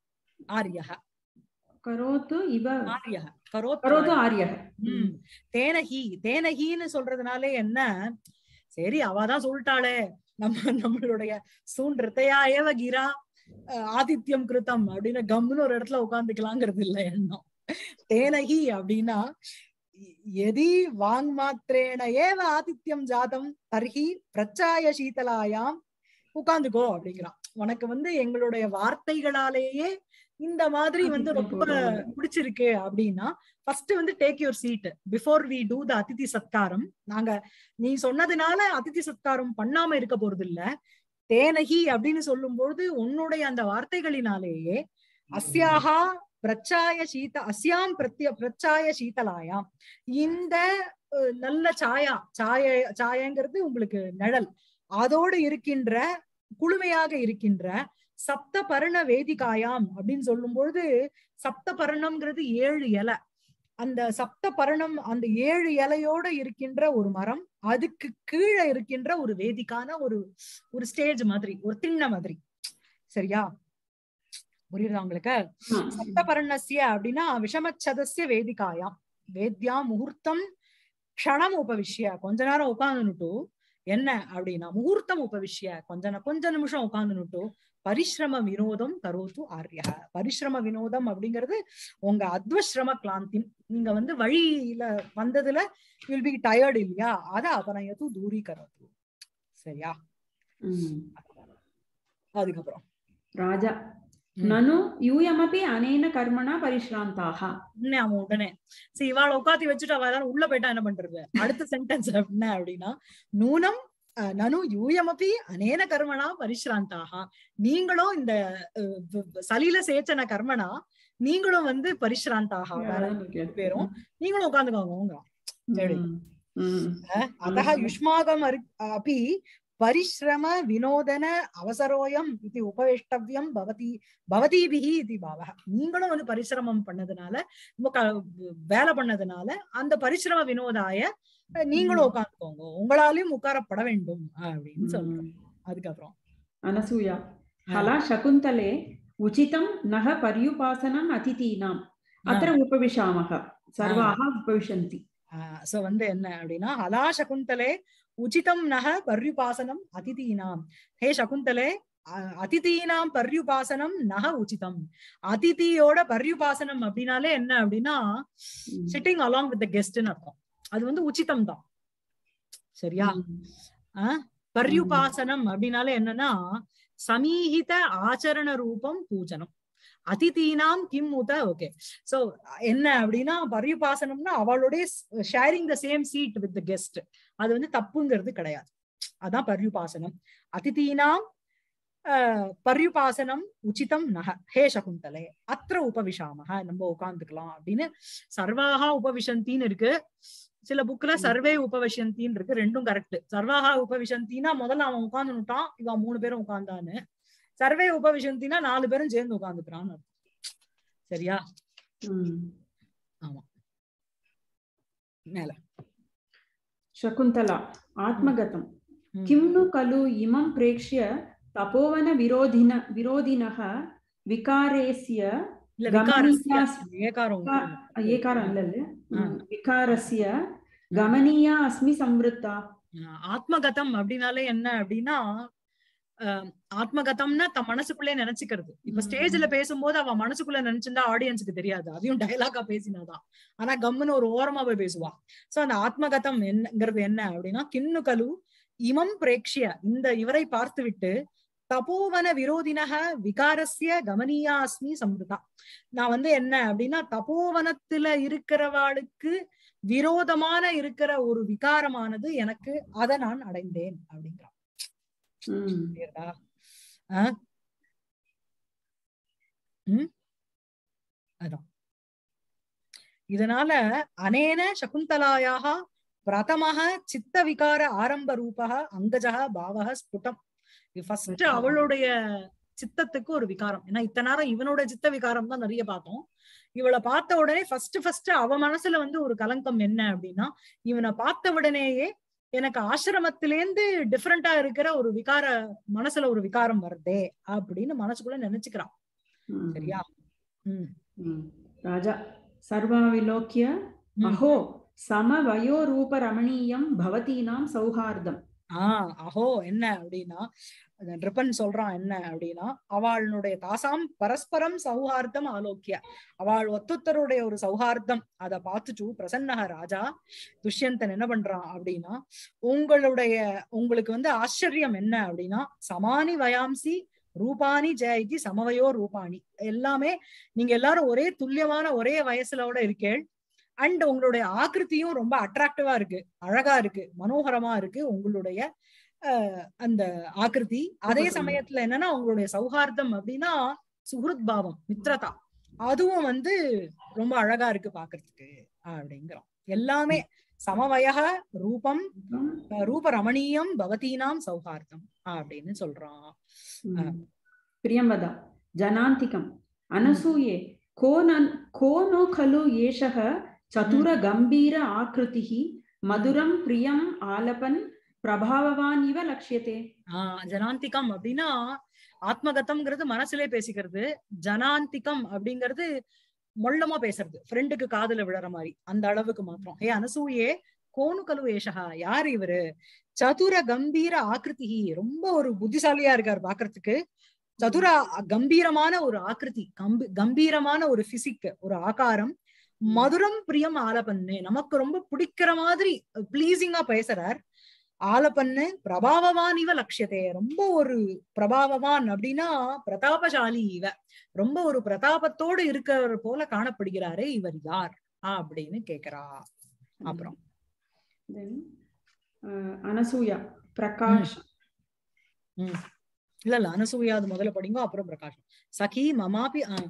ஆரியக करोतु इव ஆரியக கரோத் करोतु आर्यः ம். தேனகி தேனகின்னு சொல்றதுனாலே என்ன சரி அவதான் சொல்லிட்டாளே நம்ம நம்மளுடைய சூன் ரித்தையாயவ கிரா அஹ், ஆதித்யம் கிருத்தம் அப்படின்னு கம்முன்னு ஒரு இடத்துல உட்காந்துக்கலாங்கிறது இல்ல எண்ணம் தேனகி அப்படின்னா எதி வாங் மாத்திரேன ஏவ ஆதித்யம் ஜாதம் தர்ஹி பிரச்சாய சீதலாயாம் உட்கார்ந்துக்கோ அப்படிங்கிறான் உனக்கு வந்து எங்களுடைய வார்த்தைகளாலேயே இந்த மாதிரி வந்து ரொம்ப பிடிச்சிருக்கு அப்படின்னா ஃபர்ஸ்ட் வந்து take your seat before we do the அதிதி சத்காரம் நாங்க நீ சொன்னதுனால அதிதி சத்காரம் பண்ணாம இருக்க போறது இல்ல தேனகி அப்படின்னு சொல்லும் பொழுது உன்னுடைய அந்த வார்த்தைகளினாலேயே அஸ்யாஹா பிரச்சாய சீத அஸ்யாம் பிரத்ய பிரச்சாய சீதலாயாம் இந்த அஹ், நல்ல சாயா சாய சாயங்கிறது உங்களுக்கு நிழல் அதோடு இருக்கின்ற குளுமையாக இருக்கின்ற சப்த பர்ண வேதிகாயாம் அப்படின்னு சொல்லும் பொழுது சப்த பர்ணம்ங்கிறது ஏழு இலை அந்த சப்த பர்ணம் அந்த ஏழு இலையோட இருக்கின்ற ஒரு மரம் அதுக்கு கீழே இருக்கின்ற ஒரு வேதிக்கான ஒரு ஒரு ஸ்டேஜ் மாதிரி ஒரு திண்ண மாதிரி சரியா புரியுதா உங்களுக்கு சப்தபர்ணஸ்ய அப்படின்னா விஷமச்சதஸ்ய வேதிகாயாம் வேத்யா முகூர்த்தம் க்ஷணம் உபவிஷ்ய கொஞ்ச நேரம் உட்காந்துனுட்டு என்ன அப்படின்னா முகூர்த்தம் உபவிஷ்ய கொஞ்ச ந- கொஞ்ச நிமிஷம் உட்காந்துனுட்டு பரிஸ்ரம வினோதம் கரோத்து ஆர்யா பரிஸ்ரம வினோதம் அப்படிங்கிறது உங்க அத்வஸ்ரம கிளாந்தி நீங்க வந்து வழியில வந்ததுல வில் பி டயர்டு இல்லையா அத அபனயத்து தூரீகரத்து சரியா ம். அதுக்கப்புறம் ராஜா ம். நனு யூயமபி அனேன கர்மணா பரிஷ்ராந்தாக உடனே அவன் உடனே சரி இவாள உட்காத்தி வச்சுட்டு அவ எல்லாரும் உள்ள போயிட்டா என்ன பண்றது அடுத்த சென்டென்ஸ் என்ன அப்படின்னா நூனம் அஹ், நனு யூயமபி அனேன கர்மணா பரிஷ்ராந்தாக நீங்களும் இந்த அஹ், வ- வ- சலீல சேச்சன கர்மணா நீங்களும் வந்து பரிஷ்ராந்தாக வேற பேரும் நீங்களும் உட்காந்துக்கோங்க சரி. ம். अतः युष्माकम् अरि- अपि परिश्रम विनोदन அவசரோயம் இது உபவேஷ்டவ்யம் பவதி பவதீபிஹி இது பாவக நீங்களும் வந்து பரிசிரமம் பண்ணதுனால ரொம்ப க- வேலை பண்ணதுனால அந்த பரிசிரம வினோதாய அஹ், நீங்களும் உட்கார்ந்துக்கோங்க உங்களாலையும் உட்காரப்பட வேண்டும் அப்படின்னு சொல்றோம் ம். அதுக்கப்புறம் అనసూయ హలా శకుంతలే ఉచితం నహ పర్యుపాసనం అతిథీనాం అత్ర ఉపవిశామः సర్వాः ఉపవిశन्ति சோ வந்து என்ன அப்படின்னா ஹலா சகுந்தலே உச்சிதம் நக பர்யுபாசனம் அதிதீனாம் ஹே சகுந்தலே அ- அதிதீனாம் பர்யுபாசனம் நக உச்சிதம் அதிதியோட பர்யுபாசனம் அப்படின்னாலே என்ன அப்படின்னா ம். சிட்டிங் அலாங் வித் கெஸ்ட்னு அர்த்தம் அது வந்து உச்சிதம் தான் சரியா ம். பர்யுபாசனம் அப்படின்னாலே என்னன்னா சமீஹித ஆச்சரண ரூபம் பூஜனம் அதிதீனாம் கிம் உத ஓகே சோ என்ன அப்படின்னா பர்யுபாசனம்னா அவளுடைய sharing the same seat with guest அது வந்து தப்புங்கிறது கிடையாது அதான் பர்யுபாசனம் அதிதீனாம் ஆஹ், பர்யுபாசனம் உச்சிதம் நக ஹே சகுந்தலே அத்திர உபவிஷாமக நம்ம உட்கார்ந்துக்கலாம் அப்படின்னு சர்வாகா உபவிஷந்தின்னு இருக்கு சில புக்ல சர்வே உபவிஷந்தின்னு இருக்கு ரெண்டும் கரெக்ட் சர்வாகா உபவிஷந்தினா முதல்ல அவன் உட்கார்ந்துட்டான் இவன் மூணு பேரும் உட்கார்ந்தான்னு சர்வே உபவிஷந்தினா நாலு பேரும் சேர்ந்து உட்கார்ந்துக்கிறான்னு அர்த்தம். சரியா ம். மேல शकुन्तला आत्मगतं ம். किं नु खलु इमं प्रेक्ष्य तपोवनविरोधिन विरोधिनः विकारेस्य இல்ல கமனிக்கா- விகாரஸ்ய ஏகாரம் विका- ஏகாரம் இல்ல ஆ. விகாரஸ்ய கமனியா அஸ்மி சம்ருத்தா ஆஹ் ஆத்மகதம் அப்படின்னாலே என்ன அப்படின்னா ஆஹ் ஆத்மகதம்னா தன் மனசுக்குள்ளே நினைச்சுக்கிறது இப்ப ம். ஸ்டேஜ்ல பேசும்போது அவன் மனசுக்குள்ள நினைச்சிருந்தா ஆடியன்ஸுக்கு தெரியாது அதையும் டயலாகா பேசினாதான் ஆனா கம்முன்னு ஒரு ஓரமா போய் பேசுவா சோ அந்த ஆத்மகதம் என்னங்கிறது என்ன அப்படின்னா கிண்ணு கலு இமம் பிரேக்ஷிய இந்த இவரை பார்த்து விட்டு தபோவன விரோதினக விகாரஸ்ய கமனியா அஸ்மி சம்ருதா நான் வந்து என்ன அப்படின்னா தபோவனத்துல இருக்கிறவாளுக்கு விரோதமான இருக்கிற ஒரு விகாரமானது எனக்கு அதை நான் அடைந்தேன் அப்படிங்கிறான் ம். புரியுதா? ஆ? ம்? அதான் இதனால அனேன சகுந்தலாயாக பிரதமக சித்த விகார ஆரம்ப ரூபக அங்கஜக பாவக ஸ்புடம் இது ஃபர்ஸ்ட் அவளுடைய சித்தத்துக்கு ஒரு விகாரம் ஏன்னா இத்தனை நேரம் இவனோட சித்த விகாரம் தான் நிறைய பார்த்தோம் இவளை பார்த்த உடனே ஃபர்ஸ்ட் ஃபர்ஸ்ட் அவ மனசுல வந்து ஒரு கலங்கம் என்ன அப்படின்னா இவனை பார்த்த உடனேயே எனக்கு ஆசிரமத்திலேந்து டிஃப்ரெண்டா இருக்கிற ஒரு விகார மனசுல ஒரு விகாரம் வருதே அப்படின்னு மனசுக்குள்ள நினைச்சுக்கிறான் ம். சரியா உம் ம். ராஜா சர்வாவிலோக்கிய ம். அஹோ சமவயோரூபரமணீயம் பவதீனாம் சௌஹார்தம் ஆஹ் அஹோ என்ன அப்படின்னா ரிப்பன் சொல்றான் என்ன அப்படின்னா அவளுடைய தாசாம் பரஸ்பரம் சௌஹார்தம் ஆலோக்கிய அவள் ஒத்தொத்தருடைய ஒரு சௌஹார்தம் அதை பார்த்துட்டு பிரசன்னக ராஜா துஷ்யந்தன் என்ன பண்றான் அப்படின்னா உங்களுடைய உங்களுக்கு வந்து ஆச்சரியம் என்ன அப்படின்னா சமானி வயாம்சி ரூபாணி ஜெயதி சமவயோ ரூபாணி எல்லாமே நீங்க எல்லாரும் ஒரே துல்லியமான ஒரே வயசுலோட இருக்கேள் அண்ட் உங்களுடைய ஆக்கிருத்தியும் ரொம்ப அட்ராக்டிவா இருக்கு அழகா இருக்கு மனோகரமா இருக்கு உங்களுடைய அஹ், அந்த ஆக்கிருதி அதே சுகதம். சமயத்துல என்னன்னா உங்களுடைய சௌஹார்தம் அப்படின்னா சுஹൃத் பாவம் மித்ரதா அதுவும் வந்து ரொம்ப அழகா இருக்கு பாக்குறதுக்கு அப்படிங்கிறோம் எல்லாமே சமவயக ரூபம் அஹ், ரூப ரமணீயம் பவதீனாம் சௌஹார்தம் அப்படின்னு சொல்றான் हम्म। प्रियं वद जनान्तिकम् अनसूये को न को नो खलु एषः चतुरगम्भीर आकृतिः मधुरं प्रियम् आलपन् प्रभाववान् इव लक्ष्यते ஆஹ் ஜனாந்திகம் அப்படின்னா ஆத்மகதம்ங்கிறது மனசுலே பேசிக்கிறது ஜனாந்திகம் அப்படிங்கிறது மொள்ளமா பேசுறது ஃப்ரெண்டுக்கு காதுல விழற மாதிரி அந்த அளவுக்கு மாத்திரம் ஏ அனசூயே கோனு கலு ஏஷகா யார் இவரு சதுர கம்பீர ஆக்கிருதி ரொம்ப ஒரு புத்திசாலியா இருக்காரு பாக்குறதுக்கு சதுர கம்பீரமான ஒரு ஆக்கிருதி கம்பி கம்பீரமான ஒரு பிசிக் ஒரு ஆகாரம் மதுரம் பிரியம் ஆலபன்னு நமக்கு ரொம்ப பிடிக்கிற மாதிரி பிளீசிங்கா பேசுறார் ஆலப்பன்னு பிரபாவவான் இவ லட்சியத்தே ரொம்ப ஒரு பிரபாவவான் அப்படின்னா பிரதாபசாலி இவ ரொம்ப ஒரு பிரதாபத்தோடு இருக்கிறவர் போல காணப்படுகிறாரே இவர் யார் அப்படின்னு கேக்குறா அப்புறம் Then, uh, अनसूया प्रकाश உம் இல்ல இல்ல அனசூயா அது முதல்ல படிங்க அப்புறம் பிரகாஷம் சகி மமாபி ஆஹ்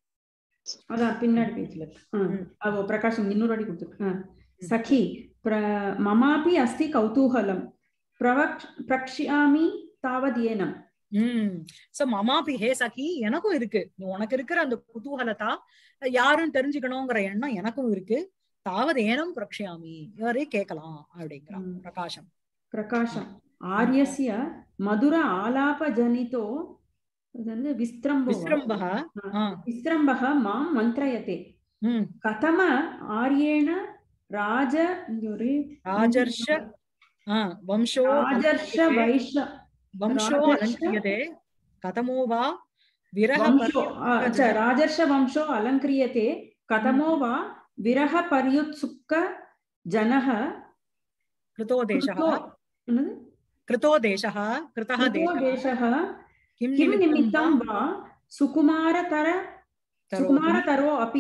அதான் பின்னாடி பேஜ்ல ம். அவ பிரகாஷம் இன்னொரு அடி கொடுத்துருக்கு சகி பிர மமாபி அஸ்தி கௌதூகலம் பிரவக்ஷ் பிரக்ஷ்யாமி தாவதேனம் உம் சோ மமாபி ஹே சகி எனக்கும் இருக்கு உனக்கு இருக்கிற அந்த குதூகலத்தா யாரும் தெரிஞ்சுக்கணுங்கிற எண்ணம் எனக்கும் இருக்கு தாவது ஏனம் பிரக்ஷாமி இவரே கேட்கலாம் அப்படிங்கிறான் ம். பிரகாஷம் பிரகாஷம் ஆரியஸ்ய மதுர ஆலாபஜனிதோ இது வந்து விஸ்திரம்போ விஸ்ரம்பக ஆஹ் விஸ்ரம்பக மாம் மந்திரயதே உம் கதம ஆரியேண ராஜ இங்க ஒரு ராஜர்ஷ ஆஹ் வம்சோ ராஜர்ஷ வைஷ வம்சோ ராஜர்ஷ- அலங்கியதே கதமோ வா விரக வம்சோ ஆ, ச்ச, ராஜர்ஷ வம்சோ அலங்கிரியते கதமோ வா விரக பர்யுத்சுக்க ஜனः கிருதோ தேசः कृतो- என்னது? கிருதோ தேசः கிருதः कृतो தேசः देशः கிம் किं நிமித்தம் निमित्तं वा सुकुमारतर தரோதி? सुकुमारतरो अपि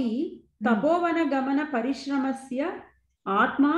तपोवनगमनपरिश्रमस्य आत्मा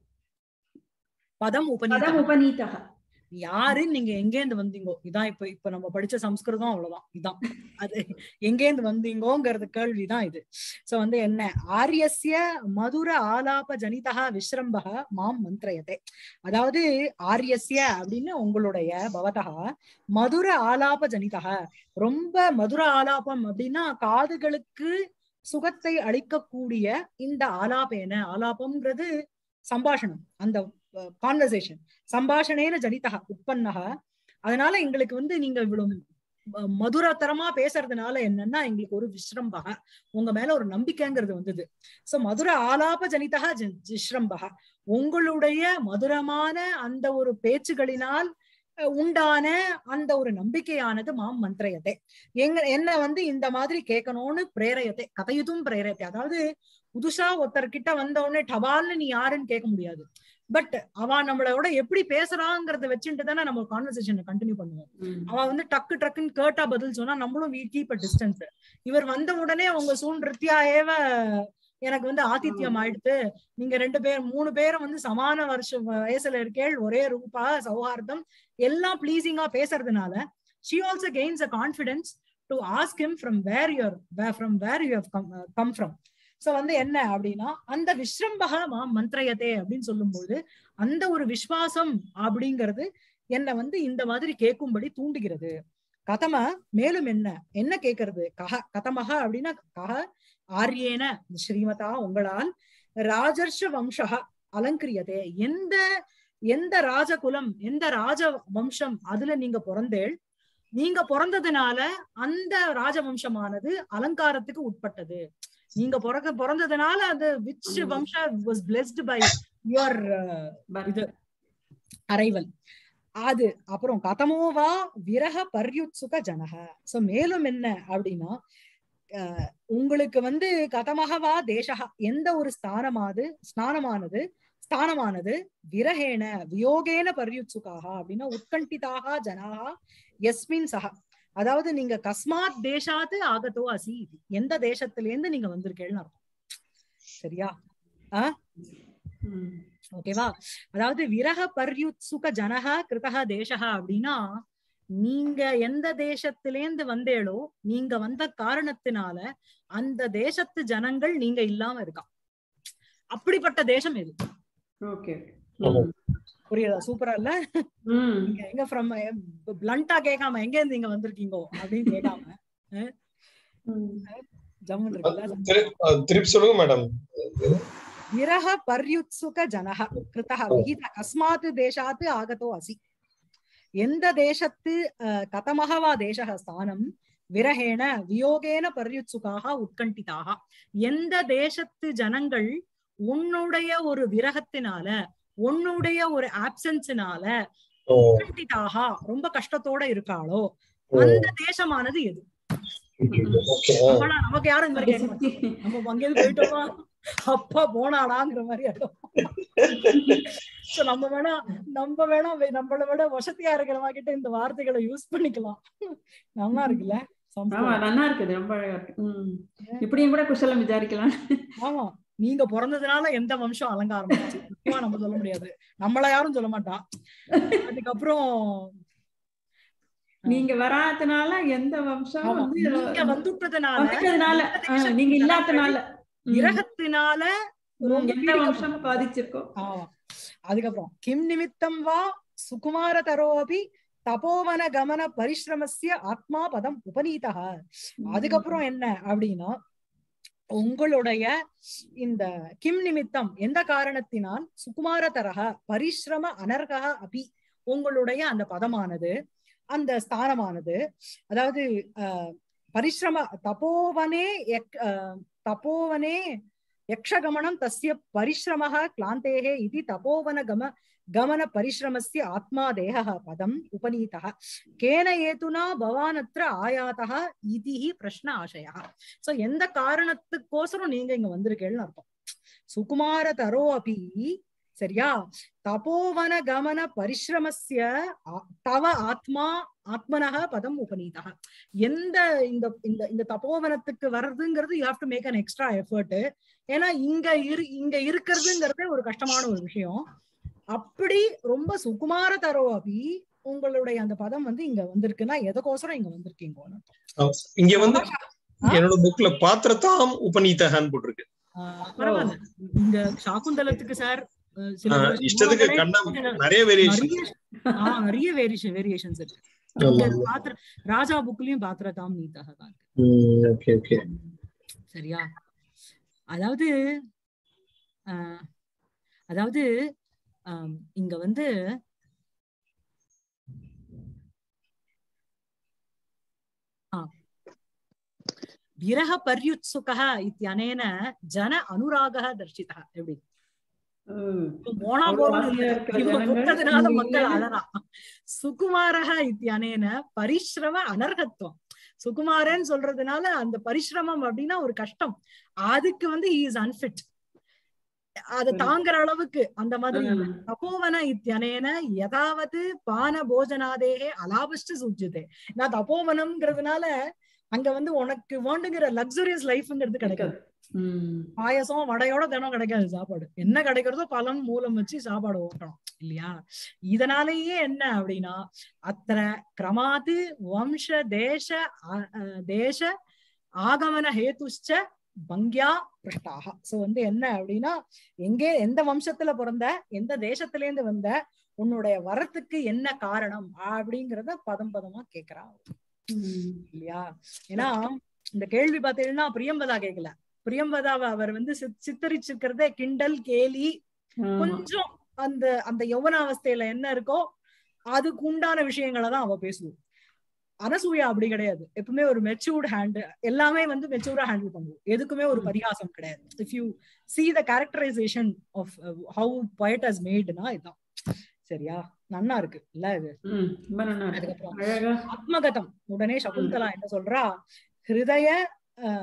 பதம் உபநீதம் पदम् उपनीतः யாரு நீங்க எங்கேந்து வந்தீங்கோ இதான் இப்ப இப்ப நம்ம படிச்ச சம்ஸ்கிருதம் அவ்வளவுதான் இதான் அது எங்கேந்து வந்தீங்கோங்கிறது கேள்விதான் இது சோ வந்து என்ன ஆரியஸ்ய மதுர ஆலாப ஜனிதா விஸ்ரம்பக மாம் மந்திரயதே அதாவது ஆரியஸ்ய அப்படின்னு உங்களுடைய பவதா மதுர ஆலாப ஜனிதா ரொம்ப மதுர ஆலாபம் அப்படின்னா காதுகளுக்கு சுகத்தை அளிக்கக்கூடிய இந்த ஆலாபேன ஆலாபம்ங்கிறது சம்பாஷணம் அந்த கான்வர்சேஷன் சம்பாஷணேன ஜனிதா உற்பன்னக அதனால எங்களுக்கு வந்து நீங்க இவ்வளவு ம- மதுரத்தரமா பேசுறதுனால என்னன்னா எங்களுக்கு ஒரு விஸ்ரம்பக உங்க மேல ஒரு நம்பிக்கைங்கிறது வந்தது சோ மதுர ஆலாப ஜனிதா ஜ- விஸ்ரம்பக உங்களுடைய மதுரமான அந்த ஒரு பேச்சுகளினால் அஹ், உண்டான அந்த ஒரு நம்பிக்கையானது மாம் மந்திரயத்தை எங்க என்ன வந்து இந்த மாதிரி கேட்கணும்னு பிரேரயத்தை கதையுதும் பிரேரயத்தை அதாவது புதுசா ஒருத்தர்கிட்ட வந்த உடனே டபால்னு நீ யாருன்னு கேட்க முடியாது பட் அவ நம்மளோட எப்படி பேசுறாங்கிறத வச்சுட்டு தானே நம்ம கான்வர்சேஷனை கண்டினியூ பண்ணுவோம் அவ வந்து டக்கு டக்குன்னு கேட்டா பதில் சொன்னா நம்மளும் வீ கீப் அ டிஸ்டன்ஸ் இவர் வந்த உடனே உங்க சூன் ரித்தியா ஏவ எனக்கு வந்து ஆதித்யம் ஆயிடுத்து நீங்க ரெண்டு பேர் மூணு பேரும் வந்து சமான வருஷம் வயசுல இருக்கேள் ஒரே ரூபா சௌஹார்தம் எல்லாம் ப்ளீசிங்கா பேசுறதுனால she also gains a confidence to ask him from where you're where from where you have come, uh, come from so வந்து என்ன அப்படின்னா அந்த விஸ்ரம்பக மா மந்திரயத்தே அப்படின்னு சொல்லும்போது அந்த ஒரு விஸ்வாசம் அப்படிங்கிறது என்ன வந்து இந்த மாதிரி கேட்கும்படி தூண்டுகிறது கதம மேலும் என்ன என்ன கேட்கறது கஹ கதமக அப்படின்னா கஹ ஆரியேன ஸ்ரீமதா உங்களால் ராஜர்ஷ வம்சக அலங்கிரியதே எந்த எந்த ராஜகுலம் எந்த ராஜ வம்சம் அதுல நீங்க பிறந்தேள் நீங்க பிறந்ததுனால அந்த ராஜவம்சமானது அலங்காரத்துக்கு உட்பட்டது நீங்க பிறக்க பிறந்ததுனால அது விச் ம். வம்சா வாஸ் பிளெஸ்ட் பை யுவர் இது அரைவல் அது அப்புறம் கதமோவா விரக பர்யுத்சுக ஜனக சோ மேலும் என்ன அப்படின்னா அஹ், உங்களுக்கு வந்து கதமகவா தேசக எந்த ஒரு ஸ்தானமாது ஸ்நானமானது ஸ்தானமானது விரகேன வியோகேன பர்யுத்சுகாக அப்படின்னா உட்கண்டிதாக ஜனாக எஸ்மின் சக அதாவது நீங்க கஸ்மாத் தேசாத்து ஆகத்தோ அசி இது. எந்த தேசத்துல இருந்து நீங்க வந்திருக்கேன்னு அர்த்தம் சரியா ம். ஓகேவா அதாவது விரக பர்யுத்சுக ஜனக கிருதக தேசக அப்படின்னா நீங்க எந்த தேசத்திலேந்து வந்தேளோ நீங்க வந்த காரணத்தினால அந்த தேசத்து ஜனங்கள் நீங்க இல்லாம இருக்கா அப்படிப்பட்ட தேசம் இது ஓகே ஆமா. புரியுதா சூப்பரா இல்ல ம் நீங்க எங்க ஃப்ரம் பிளண்டா கேட்காம எங்க இருந்து நீங்க வந்திருக்கீங்கோ அப்படின்னு கேட்காம ம். ஜம்முன்னு இருக்குல்ல திரு- அஹ் திருப்பி சொல்லுங்க மேடம் விரக பர்யுத்சுக ஜனக கிருத்தக விகித கஸ்மாத் தேசாத் ஆகதோ அசி எந்த தேசத்து அஹ், கதமகவா தேசக ஸ்தானம் விரகேன வியோகேன பர்யுத்சுகாக உட்கண்டிதாக எந்த தேசத்து ஜனங்கள் உன்னுடைய ஒரு விரகத்தினால உன்னுடைய ஒரு ஆப்சன்ஸினால ஓ உட்கண்டிதாக ரொம்ப கஷ்டத்தோட இருக்காளோ ஓ அந்த தேசமானது எது ஓகே நம்மளா- நமக்கு யாரும் இந்த மாதிரி கேட்க மாட்டாங்க. நம்ம அங்கேயிருந்து போயிட்டோமா அப்பா போனாடாங்கிற மாதிரி ஆயிடும் So நம்ம வேணா நம்ம வேணா வே- நம்மள விட வசதியா இருக்கிறவங்க கிட்ட இந்த வார்த்தைகளை யூஸ் பண்ணிக்கலாம் நல்லா இருக்குல்ல ஆமா சம்ஸ்கிருதம். நல்லா இருக்குது ரொம்ப அழகா இருக்கு ம். இப்படியும் கூட குஷலம் விசாரிக்கலாம் ஆமா நீங்க பிறந்ததுனால எந்த வம்சம் அலங்காரம் ஆச்சு? நிச்சயமா நம்ம சொல்ல முடியாது நம்மள யாரும் சொல்ல மாட்டா அதுக்கப்புறம் நீங்க வராதனால எந்த வம்சம் ஆமா, வந்து நீங்க வந்துட்டதுனால வந்துட்டதுனால எந்த ஆ, தேசத்து நீங்க ஜனங்கள் இல்லாதனால ம். விரகத்தினால ம், ரொம்ப எந்த பீடிக்கப்பட்டு- வம்சம் பாதிச்சிருக்கோ ஆமா அதுக்கப்புறம் கிம் நிமித்தம் வா சுகுமார தரோபி தபோவன கமன பரிசிரமஸ்ய ஆத்மா பதம் உபநீதா அதுக்கப்புறம் என்ன அப்படின்னா உங்களுடைய இந்த கிம் நிமித்தம் எந்த காரணத்தினால் சுகுமார தரக பரிசிரம அனர்கா அபி உங்களுடைய அந்த பதமானது அந்த ஸ்தானமானது அதாவது அஹ், பரிசிரம தபோவனே யக்- அஹ், தபோவனே யக்ஷகமனம் தஸ்ய பரிசிரமः क्लान्तेः इति तपोवन गम गमन परिश्रमस्य आत्मा देहः पदम् उपनीतः केन हेतुना भवान् अत्र आयातः इति हि प्रश्न आशयः சோ எந்த காரணத்துக்கோசரம் நீங்க இங்க வந்திருக்கேன்னு அர்த்தம் சுகுமார தரோ அபி சரியா தபோவன கமன பரிசிரமஸ்ய ஆ- தவ ஆத்மா ஆத்மனக பதம் உபநீதா எந்த இந்த இந்த இந்த தபோவனத்துக்கு வர்றதுங்கிறது you have to make an extra effort ஏன்னா இங்க இரு இங்க இருக்கிறதுங்கிறதே ஒரு கஷ்டமான ஒரு விஷயம் அப்படி ரொம்ப சுகுமார தரோ அபி உங்களுடைய அந்த பதம் வந்து இங்க வந்திருக்குன்னா எதுக்கோசரம் இங்க வந்திருக்கீங்கன்னு இங்க வந்து ஆ? என்னோட புக்ல பாத்திரதாம் உபநீதகன் போட்டிருக்கு ஆஹ் பரவாயில்ல இங்க சாக்குந்தலத்துக்கு சார் சில ஆஹ் சில இஷ்டத்துக்கு மூலங்களே கண்டம் நிறைய வேரியேஷன் நிறைய ஆஹ் நிறைய வேரியேஷன் வேரியேஷன்ஸ் இருக்கு இங்க பாத்திர ராஜா புக்லயும் பாத்திரதாம் நீதாக தான் இருக்கு ஓகே ஓகே சரியா அதாவது ஆஹ் அதாவது ஆம், இங்க வந்து ஆ. விரக பர்யுத்சுகः இத்தியனேன ஜன அனுராகः தர்ஷிதः எப்படி ம். போனா அவ்வளவு போறோம்னு ஆசையா இல்ல. இருக்கிற இவன் ஜனங்கள் விட்டதுனால இங்க மக்கள் இல்லைன்னு- அழறா சுகுமாரக இத்தியனேன பரிசிரம அனர்ஹத்துவம் சுகுமாரன் சொல்றதுனால அந்த பரிசிரமம் அப்படின்னா ஒரு கஷ்டம் அதுக்கு வந்து இஸ் அன்ஃபிட் அதை சரி. தாங்குற அளவுக்கு அந்த மாதிரி இல்ல. ம். தபோவன இத்தியனேன யதாவது பான போஜனாதேகே அலாபஷ்ட சூச்சியதே நான் தபோவனம்ங்கிறதுனால அங்க வந்து உனக்கு வேண்டுங்கிற லக்ஸுரியஸ் லைஃப்ங்கிறது கிடைக்காது ம். பாயசம் வடையோட தினம் கிடைக்காது சாப்பாடு என்ன கிடைக்கிறதோ பழம் மூலம் வச்சு சாப்பாடு ஓட்டணும் இல்லையா இதனாலேயே என்ன அப்படின்னா அத்திர கிரமாத்து வம்ச தேச ஆ- அஹ் தேச ஆகமன ஹேதுஷ்ச பங்கியா பிருஷ்டாக சோ வந்து என்ன அப்படின்னா எங்கே எந்த வம்சத்துல பிறந்த எந்த தேசத்துல இருந்து வந்த உன்னுடைய வரத்துக்கு என்ன காரணம் அப்படிங்கறத பதம் பதமா கேக்குறான் ம். இல்லையா ஏன்னா இந்த கேள்வி பார்த்தீங்கன்னா பிரியம்பதா கேட்கல பிரியம்பதாவை அவர் வந்து சித்- சித்தரிச்சிருக்கிறதே கிண்டல் கேலி ஆமா. கொஞ்சம் அந்த அந்த யௌவனாவஸ்தையில என்ன இருக்கோ அதுக்கு உண்டான விஷயங்களை தான் அவ பேசுவோம் அனசூயா அப்படி கிடையாது எப்பவுமே ஒரு மெச்சூர்ட் ஹேண்ட் எல்லாமே வந்து மெச்சூரா ஹேண்டில் பண்ணுவோம் எதுக்குமே ஒரு ம். பரிகாசம் கிடையாது if you see the characterization of how poet has மேட்னா இதுதான் சரியா நன்னா இருக்கு இல்ல இது ம். ரொம்ப நல்லா இருக்கு. அதுக்கப்புறம் அழகா ஆத்மகதம் உடனே சகுந்தலா என்ன சொல்றா ஹிருதய அஹ்,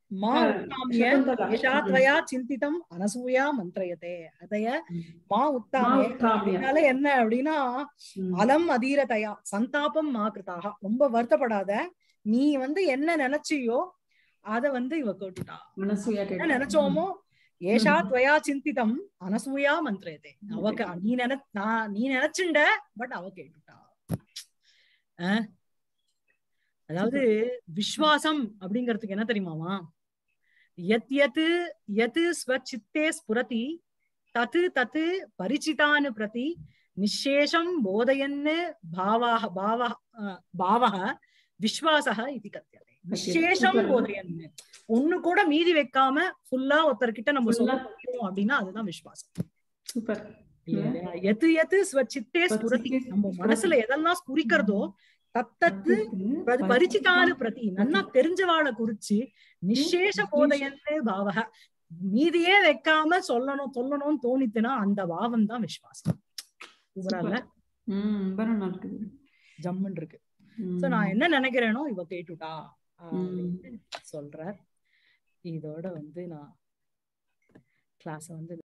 மா ஆ, உத்தாமிய சகுந்தலா. ஏஷா ம். त्वया சிந்திதம் அனசூயா மந்திரயதே அதைய ம். மா மா உத்தாமிய உத்தாமிய. அதனால என்ன அப்படின்னா ம். அலம் அதீரதயா சந்தாபம் மா கிருதாக ரொம்ப வருத்தப்படாத நீ வந்து என்ன நினைச்சியோ அத வந்து இவ கேட்டுட்டா அனசூயா என்ன கேட்டா. நினைச்சோமோ ஏஷா ம். துவயா சிந்திதம் அனசூயா மந்திரயதே அவ க- நீ நினை நான் நீ நினைச்சுண்ட பட் அவ கேட்டுட்டா அஹ்? அதாவது விஸ்வாசம் அப்படிங்கிறதுக்கு என்ன தெரியுமாமா யத் யத் யத் ஸ்வச்சித்தே ஸ்புரதி தத் தத் பரிச்சிதானு பிரதி நிஷேஷம் போதயன்னு பாவாக பாவ பாவக விஸ்வாசக இது கத்தியதே விசேஷம் Super. போதயன்னு ஒண்ணு கூட மீதி வைக்காம ஃபுல்லா ஒருத்தர்கிட்ட நம்ம சொல்ல Full-ஆ. முடியும் அப்படின்னா அதுதான் விஸ்வாசம் சூப்பர் இல்லையா? எது எது ஸ்வச்சித்தே ஸ்புரதி ஸ்வச்சித்தே நம்ம மனசுல எதெல்லாம் ஸ்புரிக்கிறதோ தத்தத்து அது பரிச்சிதானு பிரதி நல்லா தெரிஞ்சவாளை குறிச்சு நிசேஷ போதையன்னு பாவக மீதியே வைக்காம சொல்லணும் சொல்லணும்னு தோணித்துனா அந்த பாவம் தான் விஸ்வாசம் இவரால ம் ரொம்ப நல்லா இருக்குது ஜம்முன் இருக்கு ம். சோ நான் என்ன நினைக்கிறேனோ இவ கேட்டுட்டா அப்படின்னு சொல்ற இதோட வந்து நான் கிளாஸ் வந்து